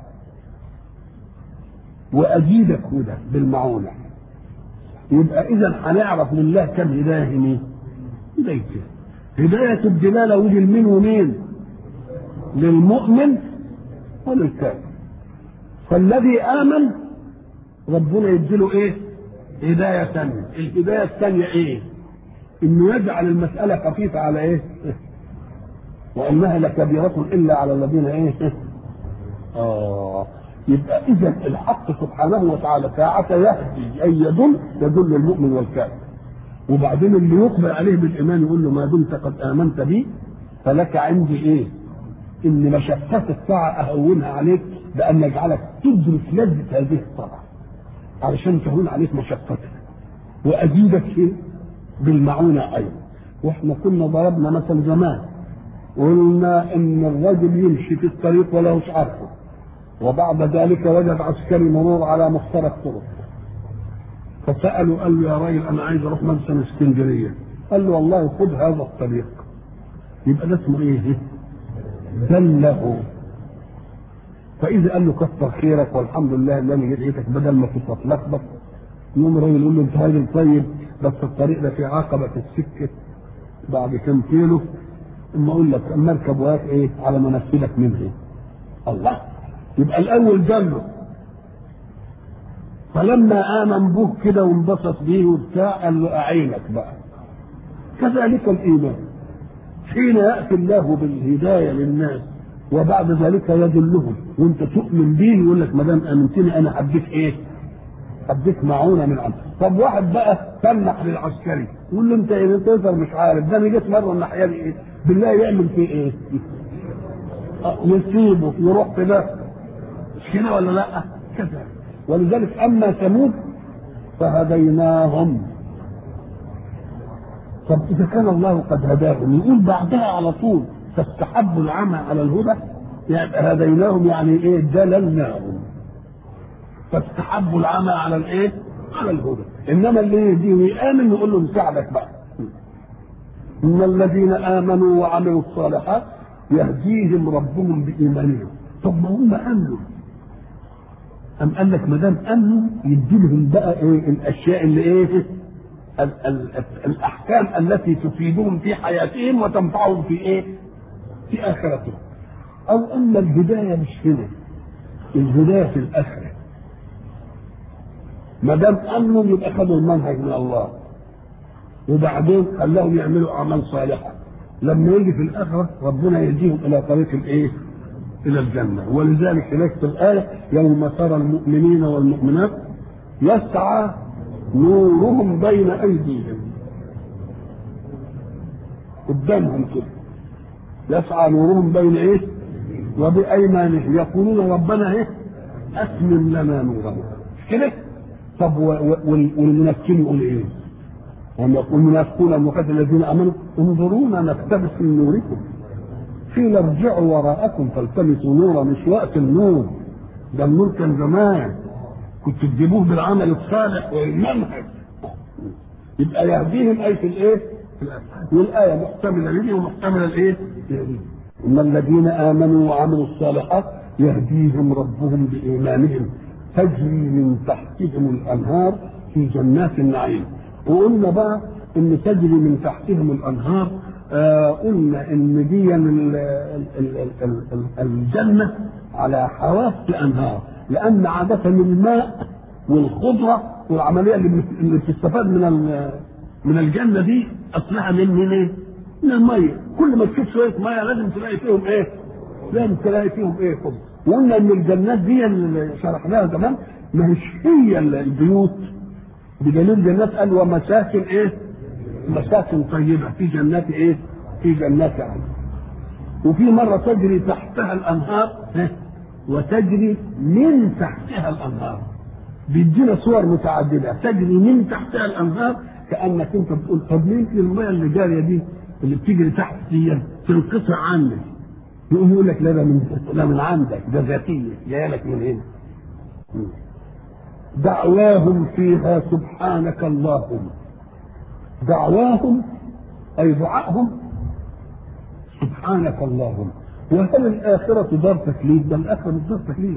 وأزيدك هدى بالمعونة يبقى إذا هنعرف لله كم هداية مين؟ هدايته هداية الدلالة ودي لمين ومين؟ للمؤمن وللكافر فالذي امن ربنا يديله ايه هدايه ثانيه الهدايه الثانيه ايه انه يجعل المساله خفيفه على ايه وانها لكبيره الا على الذين ايه اه يبقى اذا الحق سبحانه وتعالى ساعة يهدي اي يدل يدل المؤمن والكافر وبعدين اللي يقبل عليه بالايمان يقول له ما دمت قد امنت بي فلك عندي ايه؟ ان مشقات الطاعه اهونها عليك بان نجعلك تدرك لذه هذه الطاعه علشان تهون عليك مشقتها وازيدك ايه؟ بالمعونه ايضا واحنا كنا ضربنا مثل زمان قلنا ان الرجل يمشي في الطريق ولا مش عارفه وبعد ذلك وجد عسكري مرور على مفترق الطرق فسألوا قال له يا راجل أنا عايز أروح مثلا اسكندرية قال له والله خذ هذا الطريق يبقى ده اسمه إيه؟ دله فإذا قال له كثر خيرك والحمد لله اللي أنا جيتك بدل ما كنت أتلخبط يقوم الراجل يقول له أنت راجل طيب بس الطريق ده في عقبة في السكة بعد كم كيلو اما اقول لك اما اركب وهات ايه على منفذك منها الله يبقى الاول دله فلما امن به كده وانبسط بيه وبتاع قال له اعينك بقى كذلك الايمان حين ياتي الله بالهدايه للناس وبعد ذلك يدلهم وانت تؤمن به يقول لك ما دام امنتني انا هديك ايه؟ هديك معونه من عندك طب واحد بقى سمح للعسكري يقول له انت ايه انت مش عارف ده انا جيت مره الناحيه دي ايه؟ بالله يعمل فيه ايه؟ يسيبه يروح في ده مش كده ولا لا؟ كذا ولذلك اما ثمود فهديناهم طب اذا كان الله قد هداهم يقول بعدها على طول فاستحبوا العمى على الهدى يعني هديناهم يعني ايه دللناهم فاستحبوا العمى على الايه؟ على الهدى انما اللي يهديه ويامن نقول له نساعدك بقى ان الذين امنوا وعملوا الصالحات يهديهم ربهم بايمانهم طب ما هم امنوا أم قال لك ما دام امنوا يدي لهم بقى ايه الاشياء اللي ايه ال ال الاحكام التي تفيدهم في حياتهم وتنفعهم في ايه؟ في اخرتهم. او ان الهدايه مش هنا. الهدايه في الاخره. ما دام امنوا يبقى خدوا المنهج من الله. وبعدين خلاهم يعملوا اعمال صالحه. لما يجي في الاخره ربنا يهديهم الى طريق الايه؟ الى الجنه ولذلك هناك في الايه يوم ترى المؤمنين والمؤمنات يسعى نورهم بين ايديهم قدامهم كده يسعى نورهم بين ايه وبايمانهم يقولون ربنا ايه اتمم لنا نورنا مش كده طب والمنافقين يقول ايه هم يقول المنافقون المقاتل الذين امنوا انظرونا نقتبس من نوركم قيل ارجعوا وراءكم فالتمسوا نورا مش وقت النور ده النور كان زمان كنت تجيبوه بالعمل الصالح والمنهج يبقى يهديهم اي في الايه؟ في الآية. والايه محتمله لدي ومحتمله لايه؟ ان الذين امنوا وعملوا الصالحات يهديهم ربهم بايمانهم تجري من تحتهم الانهار في جنات النعيم وقلنا بقى ان تجري من تحتهم الانهار آه قلنا ان دي ال- ال- ال- ال- الجنه على حواف انهار لان عاده الماء والخضره والعمليه اللي اللي بتستفاد من ال- من الجنه دي اصلها من من ايه؟ من الميه كل ما تشوف شويه ميه لازم تلاقي فيهم ايه؟ لازم تلاقي فيهم ايه خضره وقلنا ان الجنات دي اللي شرحناها زمان ما هيش هي البيوت بدليل جنات قال ومساكن ايه؟ مساكن طيبه في جنات ايه؟ في جنات عدن. وفي مره تجري تحتها الانهار ها؟ وتجري من تحتها الانهار. بيدينا صور متعدده تجري من تحتها الانهار كانك انت بتقول طب ليه الميه اللي جاريه دي اللي بتجري تحت دي تنقطع عنك؟ يقوم يقول لك لا ده من لا من عندك ده ذاتيه جايه لك من هنا. دعواهم فيها سبحانك اللهم دعواهم أي دعائهم سبحانك اللهم وهل الآخرة دار تكليف؟ بل الآخرة مش دار تكليف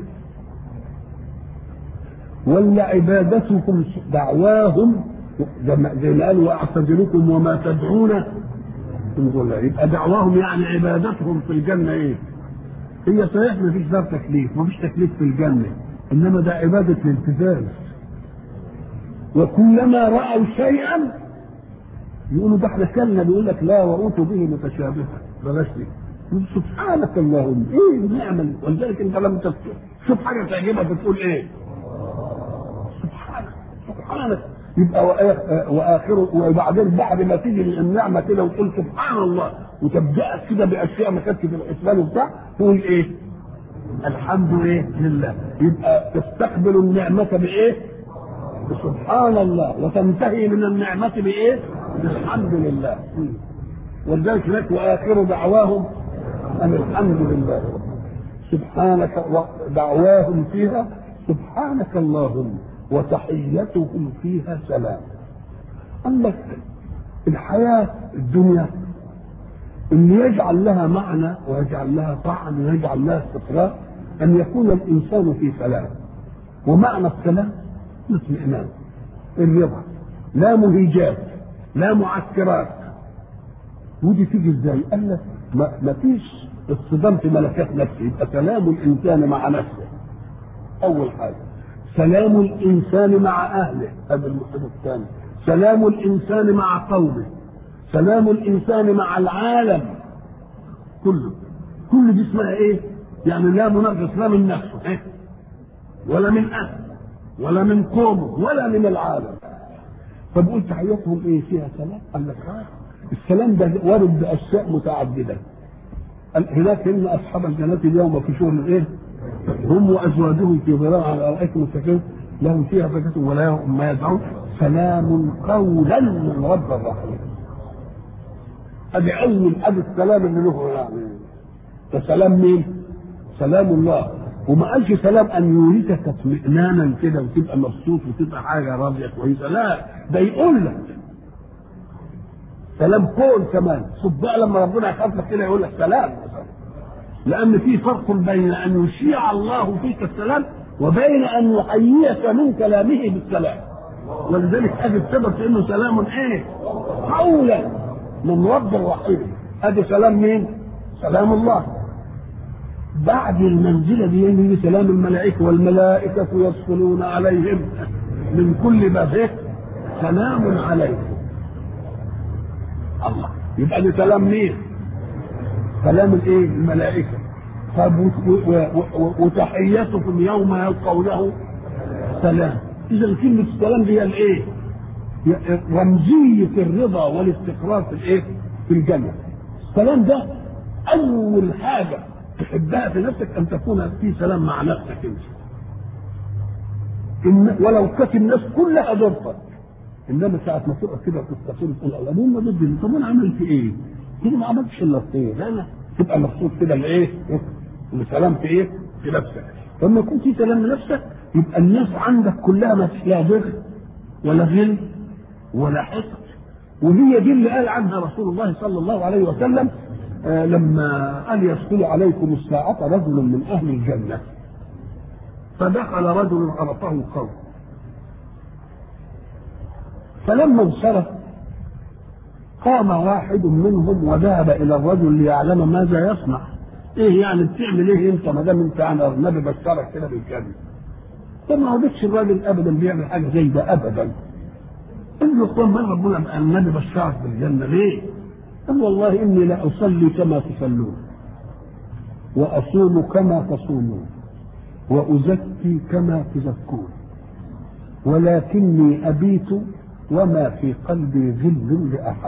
ولا عبادتكم دعواهم زي ما زي ما قالوا واعتزلكم وما تدعون من دون الله يبقى دعواهم يعني عبادتهم في الجنة إيه؟ هي صحيح ما فيش دار تكليف ما فيش تكليف في الجنة انما ده عباده الالتزام وكلما راوا شيئا يقولوا ده احنا كلنا بيقول لك لا واوتوا به متشابها بلاش دي سبحانك اللهم ايه النعمه ولذلك انت لما تشوف حاجه تعجبك بتقول ايه؟ سبحانك سبحانك يبقى واخره وبعدين بعد ما تيجي النعمه كده وتقول سبحان الله وتبدا كده باشياء ما كانتش في الاسلام وبتاع تقول ايه؟ الحمد ايه لله يبقى تستقبل النعمه بايه؟ سبحان الله وتنتهي من النعمه بايه؟ بالحمد لله ولذلك هناك واخر دعواهم ان الحمد لله سبحانك دعواهم فيها سبحانك اللهم وتحيتهم فيها سلام قال لك الحياة الدنيا ان يجعل لها معنى ويجعل لها طعم ويجعل لها استقرار ان يكون الانسان في سلام ومعنى السلام الاطمئنان الرضا لا مهيجات لا معسكرات ودي تيجي ازاي؟ قال لك ما فيش اصطدام في ملكات نفسه يبقى سلام الانسان مع نفسه اول حاجه سلام الانسان مع اهله هذا المحيط الثاني سلام الانسان مع قومه سلام الانسان مع العالم كله كل دي اسمها ايه يعني لا منافس لا من نفسه إيه؟ ولا من اهله ولا من قومه ولا من العالم فبقول تحياتهم ايه فيها سلام قال لك آه. السلام ده وارد باشياء متعدده هناك ان اصحاب الجنه اليوم في شغل ايه هم وازواجهم في ظلال على ارائك مستقيم لهم فيها فكهه ولا هم ما يدعون سلام قولا من رب الرحيم ادي اول ادي السلام اللي له يعني ده سلام مين؟ سلام الله وما قالش سلام ان يورثك اطمئنانا كده وتبقى مبسوط وتبقى حاجه راضيه كويسه لا ده يقول لك سلام قول كمان شوف بقى لما ربنا يخاف لك كده يقول لك سلام لان في فرق بين ان يشيع الله فيك السلام وبين ان يحييك من كلامه بالسلام ولذلك ادي السبب في انه سلام ايه؟ قولا من رب الرحيم ادي سلام مين؟ سلام الله بعد المنزلة دي يجي سلام الملائكة والملائكة يدخلون عليهم من كل باب سلام عليكم الله يبقى ده سلام مين؟ سلام الايه؟ الملائكة طب وتحيتكم يوم يلقونه سلام إذا كلمة السلام دي هي الايه؟ رمزية الرضا والاستقرار في الايه؟ في الجنة. السلام ده أول حاجة تحبها في نفسك أن تكون في سلام مع نفسك أنت. إن ولو كانت الناس كلها ضربت انما ساعه ما تقف كده وتستقيم تقول الله ما ضدي طب انا عملت ايه؟ كده ما عملتش الا الخير لا لا تبقى مبسوط كده لايه؟ السلام في ايه؟ في نفسك لما يكون في سلام لنفسك يبقى الناس عندك كلها ما فيش لا بر ولا غل ولا حسد وهي دي اللي قال عنها رسول الله صلى الله عليه وسلم آه لما قال يدخل عليكم الساعة رجل من أهل الجنة فدخل رجل عرفه القوم فلما انصرف قام واحد منهم وذهب الى الرجل ليعلم ماذا يصنع ايه يعني بتعمل ايه انت ما دام انت انا النبي بشرك كده بالجنه فما عودتش الراجل ابدا بيعمل حاجه زي ده ابدا قال له اخوان ما ربنا النبي بشرك بالجنه ليه؟ قال والله اني لا اصلي كما تصلون واصوم كما تصومون وازكي كما تزكون ولكني ابيت وما في قلبي غل لاحد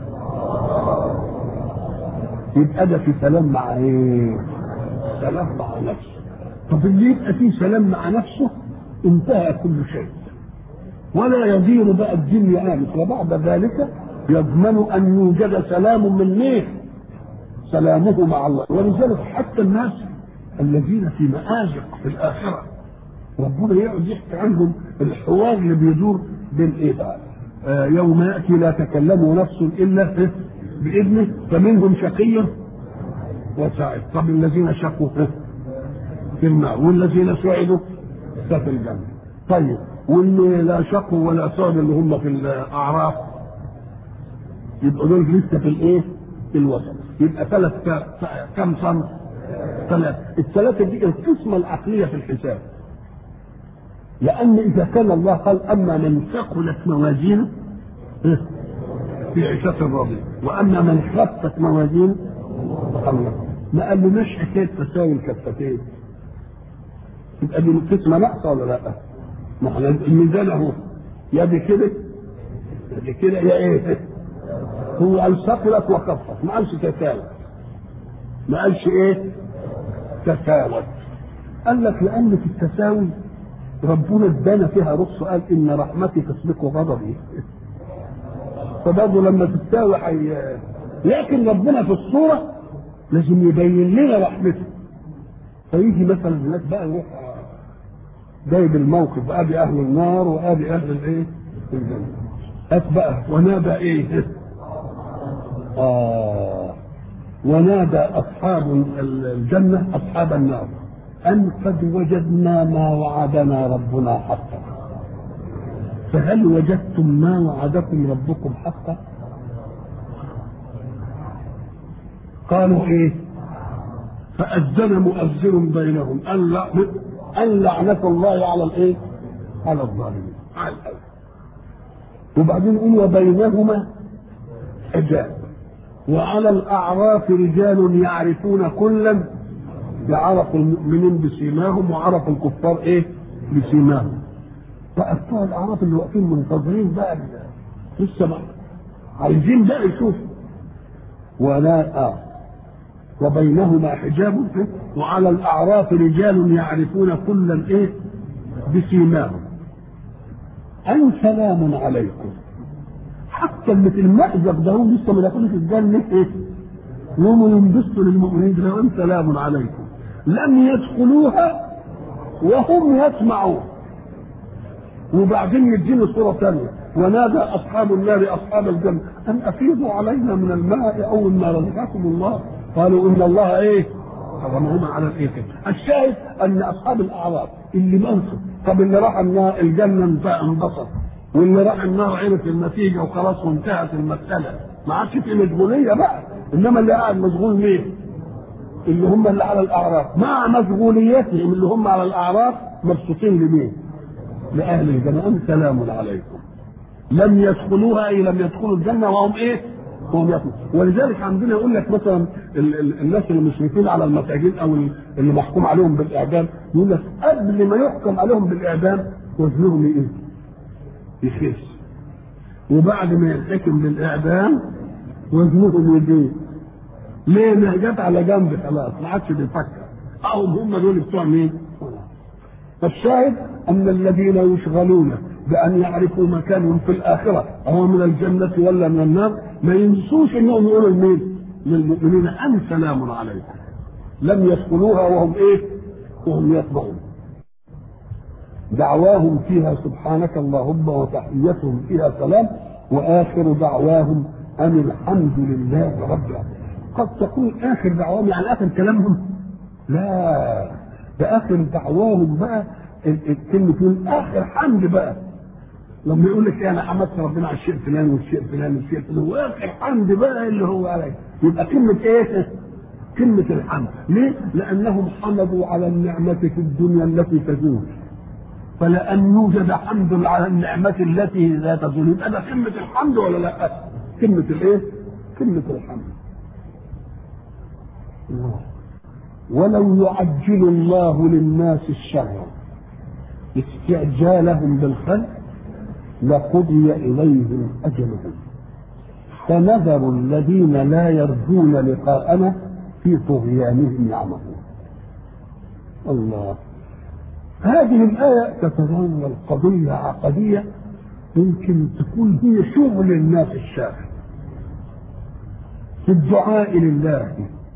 يبقى ده في سلام مع ايه؟ سلام مع نفسه طب اللي يبقى فيه سلام مع نفسه انتهى كل شيء ولا يدير بقى الدنيا آمس وبعد ذلك يضمن أن يوجد سلام من مين؟ سلامه مع الله ولذلك حتى الناس الذين في مآزق في الآخرة ربنا يقعد يحكي عنهم الحوار اللي بيدور بين ايه بقى؟ آه يوم ياتي لا تكلم نفس الا باذنه فمنهم شقي وسعيد طب الذين شقوا في النار والذين سعدوا ففي الجنه طيب واللي لا شقوا ولا سعد اللي هم في الاعراف يبقوا دول لسه في الايه؟ في الوسط يبقى ثلاث كم صنف؟ ثلاث الثلاثه دي القسمه العقليه في الحساب لأن إذا كان الله قال أما من ثقلت موازينه في عيشة راضية وأما من خفت موازينه الله ما قالناش حكاية تساوي الكفتين يبقى دي قسمة ناقصة ولا لا؟ ما احنا الميزان اهو يا دي كده يا دي كده يا ايه؟ هو قال ثقلت وخفت ما قالش تساوت ما قالش ايه؟ تساوت قال لك لأن في التساوي ربنا ادانا فيها رخصة قال إن رحمتي تسبق غضبي فبرضه لما تستاوي حي... لكن ربنا في الصورة لازم يبين لنا رحمته فيجي مثلا الناس بقى يروح جايب الموقف ادي اهل النار وادي اهل الايه؟ الجنه. هات بقى ونادى ايه؟ اه ونادى اصحاب الجنه اصحاب النار ان قد وجدنا ما وعدنا ربنا حقا فهل وجدتم ما وعدكم ربكم حقا؟ قالوا ايه؟ فأذن مؤذن بينهم أن أن لعنة الله على الإيه؟ على الظالمين على الأول وبعدين يقول وبينهما حجاب وعلى الأعراف رجال يعرفون كلا يعرف المؤمنين بسيماهم وعرف الكفار إيه؟ بسيماهم فأبطال الأعراف اللي واقفين منتظرين بقى لسه بقى عايزين بقى يشوفوا ولا آه وبينهما حجاب وعلى الاعراف رجال يعرفون كلا ايه بسيماهم ان سلام عليكم حتى اللي في المأزق ده هم لسه ما دخلوش الجنه ايه يوم ينبسطوا للمؤمنين ده ان سلام عليكم لم يدخلوها وهم يسمعون وبعدين يديني صورة ثانية ونادى أصحاب النار أصحاب الجنة أن أفيضوا علينا من الماء أو مما رزقكم الله قالوا ان الله ايه حرمهما على الايه كده الشاهد ان اصحاب الاعراف اللي منصب طب اللي راح النار الجنه انبسط واللي راح النار عرف النتيجه وخلاص وانتهت المساله ما عادش في مشغوليه بقى انما اللي قاعد مشغول مين؟ اللي هم اللي على الاعراف مع مشغوليتهم اللي هم على الاعراف مبسوطين لمين؟ لاهل الجنه أم سلام عليكم لم يدخلوها اي لم يدخلوا الجنه وهم ايه؟ وهم يأكلون ولذلك عندنا يقول لك مثلا ال- ال- الناس اللي مشرفين على المساجين او اللي محكوم عليهم بالاعدام يقول لك قبل ما يحكم عليهم بالاعدام وزنهم ايه؟ يخس وبعد ما يتحكم بالاعدام وزنهم يزيد ليه؟ ما جت على جنب خلاص ما عادش بيفكر اهو هم دول بتوع مين؟ فالشاهد ان الذين يشغلون بان يعرفوا مكانهم في الاخره هو من الجنه ولا من النار ما ينسوش انهم يقولوا لمين؟ للمؤمنين ان سلام عليكم لم يدخلوها وهم ايه؟ وهم يطمعون دعواهم فيها سبحانك اللهم وتحيتهم فيها سلام واخر دعواهم ان الحمد لله رب العالمين قد تكون اخر دعواهم يعني اخر كلامهم لا ده اخر دعواهم بقى الكلمه تقول اخر حمد بقى لما يقول لك انا حمدت ربنا على الشيء الفلاني والشيء الفلاني والشيء الفلاني واخر حمد بقى اللي هو عليه يبقى كلمه ايه؟ كلمه الحمد ليه؟ لانهم حمدوا على النعمه في الدنيا التي تزول فلأن يوجد حمد على النعمة التي لا تزول يبقى ده كلمة الحمد ولا لا؟ كلمة الايه؟ كلمة الحمد. الله ولو يعجل الله للناس الشر استعجالهم بالخلق لقضي إليهم أجلهم فنذر الذين لا يرجون لقاءنا في طغيانهم يعمهون الله هذه الآية تتناول قضية عقدية يمكن تكون هي شغل الناس الشاغل في الدعاء لله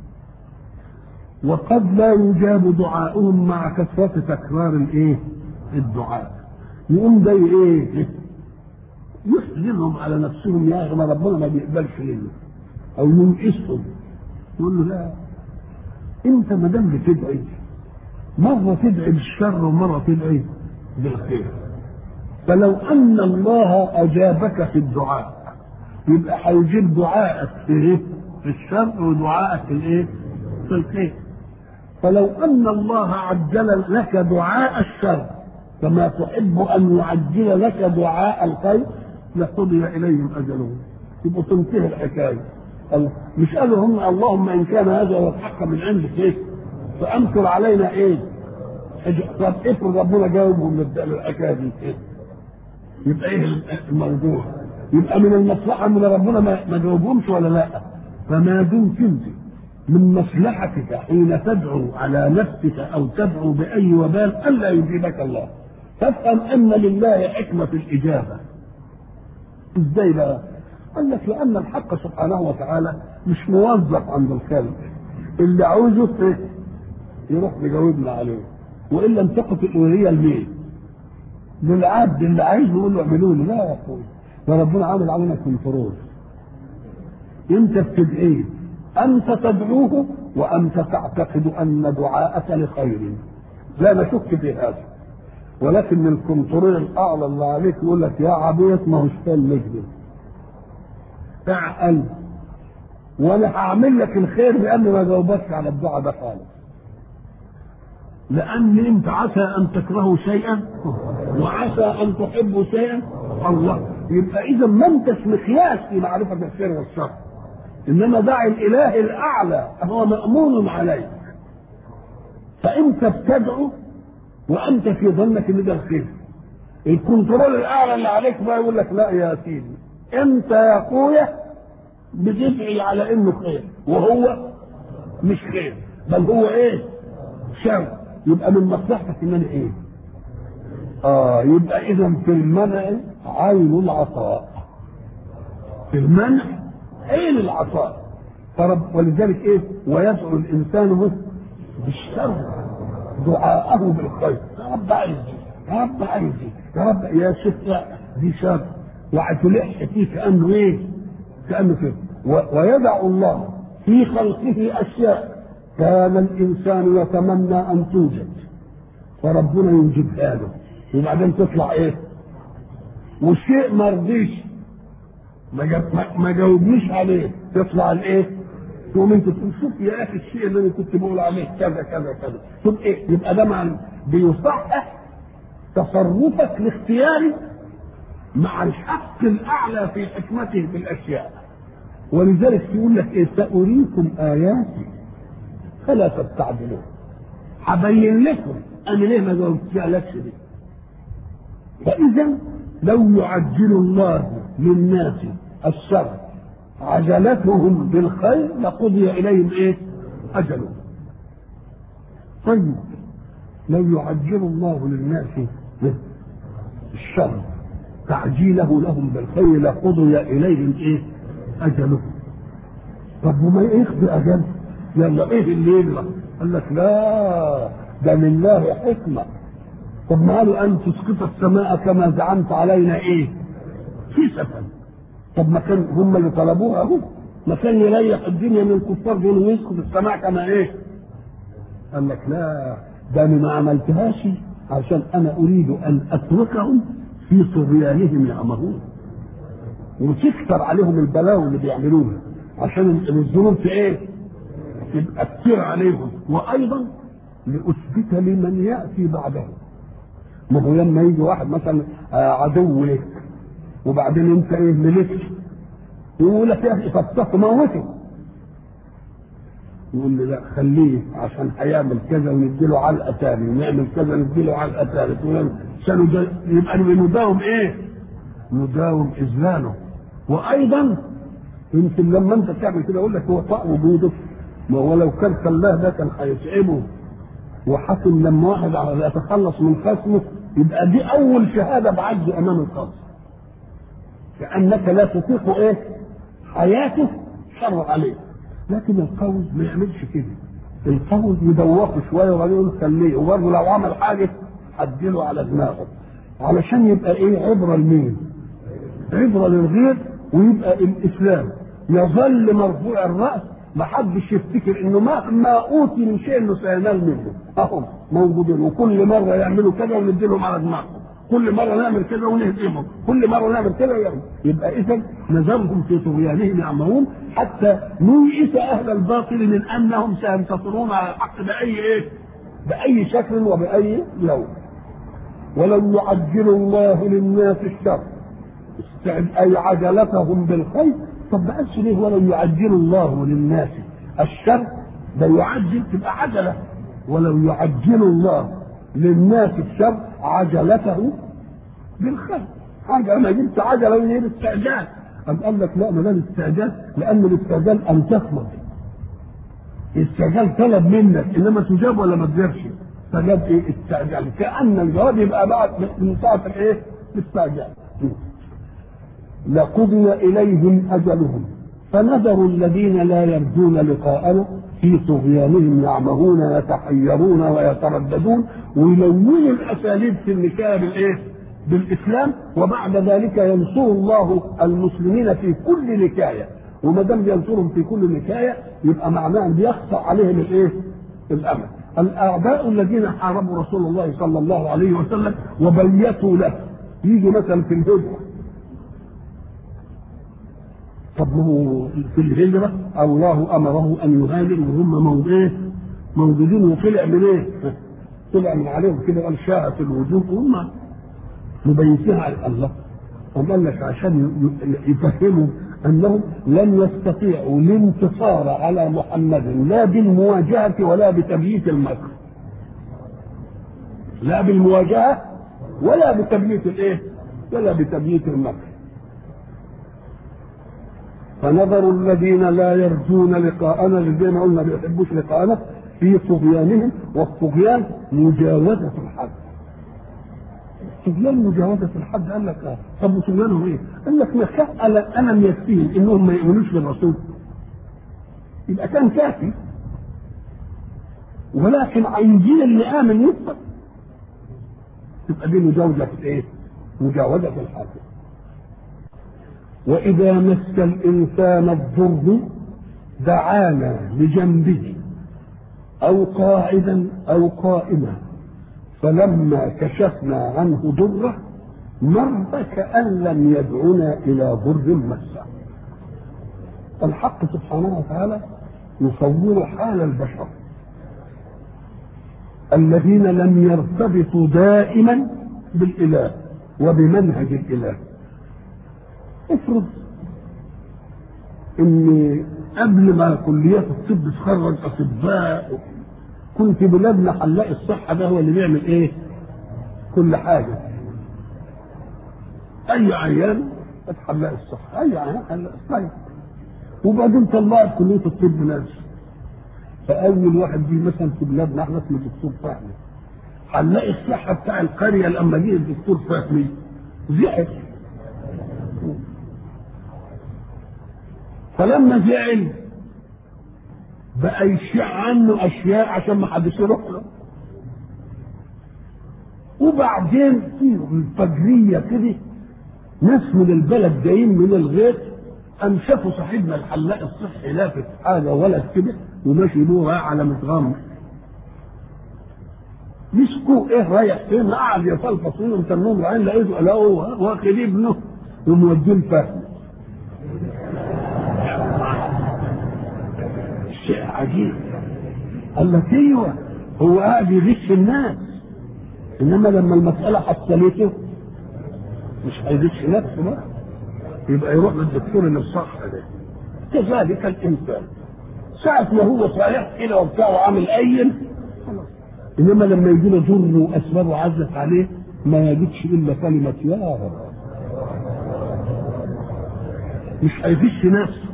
وقد لا يجاب دعاؤهم مع كثرة تكرار الايه؟ الدعاء. يقوم ده ايه؟ يحزنهم على نفسهم يا اخي ما ربنا ما بيقبلش منه. او ينقصهم. يقول له لا انت ما دام بتدعي مرة تدعي بالشر ومرة تدعي بالخير. فلو ان الله اجابك في الدعاء يبقى هيجيب دعائك في ايه؟ في الشر ودعائك في الايه؟ في الخير. فلو ان الله عجل لك دعاء الشر كما تحب ان يعجل لك دعاء الخير لقضي اليهم اجلهم يبقوا تنتهي الحكايه مش قالوا هم اللهم ان كان هذا هو الحق من عندك ايه فامطر علينا ايه طب افرض ربنا جاوبهم للحكايه دي إيه؟ يبقى ايه الموضوع يبقى من المصلحه ان ربنا ما جاوبهمش ولا لا فما دمت انت من مصلحتك حين تدعو على نفسك او تدعو باي وبال الا يجيبك الله تفهم ان لله حكمه في الاجابه ازاي بقى قال لك لان الحق سبحانه وتعالى مش موظف عند الخلق اللي عاوزه ايه يروح يجاوبنا عليه والا انتقت الالوهيه لمين؟ للعبد اللي عايز يقول له اعملوا لي لا يا اخوي ده ربنا عامل علينا كنترول انت بتدعيه انت تدعوه وانت تعتقد ان دعاءك لخير لا نشك في هذا ولكن الكنترول الاعلى اللي عليك يقول لك يا عبيط ما هوش فاهم اعقل وانا هعمل لك الخير لاني ما جاوبتش على الدعاء ده خالص لان انت عسى ان تكرهوا شيئا وعسى ان تحبوا شيئا الله يبقى اذا ما انتش مقياس في معرفه الخير والشر انما دع الاله الاعلى هو مامون عليك فانت بتدعو وانت في ظنك ان ده الخير الكنترول الاعلى اللي عليك بقى يقول لك لا يا سيدي انت يا اخويا بتدعي على انه خير وهو مش خير بل هو ايه شر يبقى من مصلحتك ان انا ايه اه يبقى اذا في المنع عين العطاء في المنع عين العطاء فرب ولذلك ايه ويدعو الانسان بالشر دعاءه بالخير يا رب عايز يا رب عايز يا رب يا شيخ دي شر وهتلح فيه كانه ايه؟ كانه كده ويدع الله في خلقه اشياء كان الانسان يتمنى ان توجد فربنا يوجدها له وبعدين تطلع ايه؟ والشيء ما رضيش ما, ما جاوبنيش عليه تطلع الايه؟ تقوم انت تقول شوف يا اخي الشيء اللي انا كنت بقول عليه كذا كذا كذا شوف ايه؟ يبقى ده مع بيصحح تصرفك الاختياري مع الحق الاعلى في حكمته في الاشياء ولذلك يقول لك ايه ساريكم اياتي فلا تستعجلون هبين لكم انا ليه ما جاوبتش دي فاذا لو يعجل الله للناس الشر عجلتهم بالخير لقضي اليهم ايه اجلهم طيب لو يعجل الله للناس الشر تعجيله لهم بالخير لقضي اليهم ايه اجلهم طب وما يقضي اجل يلا ايه اللي يجرى قال لك لا ده لله حكمه طب ما قالوا ان تسقط السماء كما زعمت علينا ايه كسفا طب ما كان هم اللي طلبوها اهو ما كان يريح الدنيا من الكفار دول ويسقط السماء كما ايه قال لك لا ده انا ما عملتهاش عشان انا اريد ان اتركهم في طغيانهم يعمهون وتكثر عليهم البلاوي اللي بيعملوها عشان الذنوب في ايه؟ تبقى كتير عليهم وايضا لاثبت لمن ياتي بعدهم ما هو لما يجي واحد مثلا عدو لك وبعدين انت ايه ملكت يقول لك يا اخي طب موته يقول لي لا خليه عشان هيعمل كذا ونديله علقه ثاني ونعمل كذا نديله علقه ثالث عشان يبقى نداوم ايه؟ نداوم اذلاله وايضا يمكن لما انت تعمل كده اقول لك هو طاق وجوده ما هو لو كان خلاه ده كان هيتعبه وحكم لما واحد يتخلص من خصمه يبقى دي اول شهاده بعجز امام الخصم كانك لا تطيق ايه؟ حياته شر عليه لكن القول ما يعملش كده القول يدوخه شويه وبعدين يقول خليه وبرضه لو عمل حاجه اديله على دماغه علشان يبقى ايه عبره لمين؟ عبره للغير ويبقى الاسلام يظل مرفوع الراس ما حدش يفتكر انه مهما اوتي من شيء انه سينال منه اهم موجودين وكل مره يعملوا كذا ونديلهم على دماغهم كل مره نعمل كذا ونهزمهم كل مره نعمل كذا ويعمل يبقى اذا نذرهم في طغيانهم يعمهون حتى نيئس اهل الباطل من انهم سينتصرون على الحق باي ايه؟ باي شكل وباي لون ولو يعجل الله للناس الشر اي عجلتهم بالخير طب ما قالش ليه ولو يعجل الله للناس الشر ده يعجل تبقى عجله ولو يعجل الله للناس الشر عجلته بالخير حاجه انا جبت عجله من الاستعجال أم قال لك لا ما ده الاستعجال لان الاستعجال ان تخلص استعجال طلب منك انما تجاب ولا ما تجابش فجاب ايه استعجال كان الجواب يبقى بعد من ساعه الايه الاستعجال لقضي اليهم اجلهم فنذر الذين لا يرجون لقاءنا في طغيانهم يعمهون يتحيرون ويترددون ويلونوا الاساليب في النكايه بالايه؟ بالاسلام وبعد ذلك ينصر الله المسلمين في كل نكايه وما دام ينصرهم في كل نكايه يبقى معناه بيخفى عليهم الايه؟ الامل. الاعداء الذين حاربوا رسول الله صلى الله عليه وسلم وبيتوا له يجي مثلا في الهجره طب ما هو في الهجرة الله أمره أن يهاجر وهم موجود إيه؟ موجودين وطلع من إيه؟ طلع من عليهم كده قال شاءت الوجوه وهم مبيتين على الله قال لك عشان يفهموا أنهم لن يستطيعوا الانتصار على محمد لا بالمواجهة ولا بتبييت المكر لا بالمواجهة ولا بتبييت الإيه؟ ولا بتبييت المكر فنظر الذين لا يرجون لقاءنا زي ما قلنا ما بيحبوش لقاءنا في طغيانهم والطغيان مجاوزة الحد. طغيان مجاوزة الحد قال لك اه طب وطغيانهم ايه؟ قال لك ما كان ألم يكفيهم انهم ما يؤمنوش بالرسول؟ يبقى كان كافي ولكن عايزين اللي آمن يثبت تبقى دي مجاوزة ايه؟ مجاوزة الحد. وإذا مس الإنسان الضر دعانا لجنبه أو قاعدا أو قائما فلما كشفنا عنه ضره مر كأن لم يدعنا إلى ضر مسه الحق سبحانه وتعالى يصور حال البشر الذين لم يرتبطوا دائما بالإله وبمنهج الإله افرض ان قبل ما كليات الطب تخرج اطباء كنت بلادنا حلاق الصحه ده هو اللي بيعمل ايه؟ كل حاجه اي عيان حلاق الصحه اي عيان حلاق طيب وبعدين طلعت كليه الطب ناس فاول واحد دي مثلا في بلادنا احنا اسمه الدكتور فهمي حلاق الصحه بتاع القريه لما جه الدكتور فهمي زعل فلما زعل بقى يشيع عنه اشياء عشان ما حدش يروح له وبعدين في فجريه كده ناس من البلد جايين من الغيط قام شافوا صاحبنا الحلاق الصحي لافت حاجه ولد كده وماشي بيه على متغمر مسكوه ايه رايح فين قعد يفلفص فيهم تنهم العين لقيته لقوه واخد ابنه وموديه فهم شيء عجيب قال لك ايوه هو قاعد يغش الناس انما لما المساله حصلته مش هيغش نفسه بقى يبقى يروح للدكتور اللي صح ده كذلك الانسان ساعة ما هو صحيح كده وبتاع وعامل اين انما لما يجي له ضر واسباب وعزت عليه ما يجدش الا كلمة يا رب مش هيغش نفسه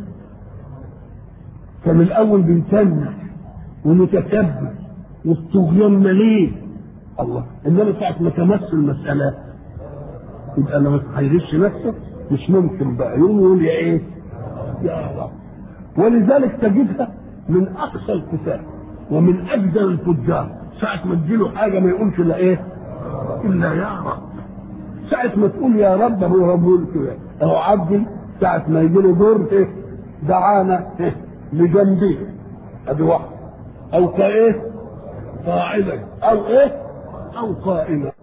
كان الاول بيتنح ومتكبر والطغيان مليء الله انما ساعه ما تمس المساله يبقى لما هيغش نفسه مش ممكن بقى يقوم يقول يا ايه؟ يا رب ولذلك تجدها من اقصى الكفار ومن اجدل الفجار ساعة ما تجيله حاجة ما يقولش الا ايه؟ الا يا رب ساعة ما تقول يا رب هو رب يقول كده اهو عبدي ساعة ما يجي له دور ايه؟ دعانا إيه؟ لجنبه ادي واحد او كايه قاعدا او ايه او قائما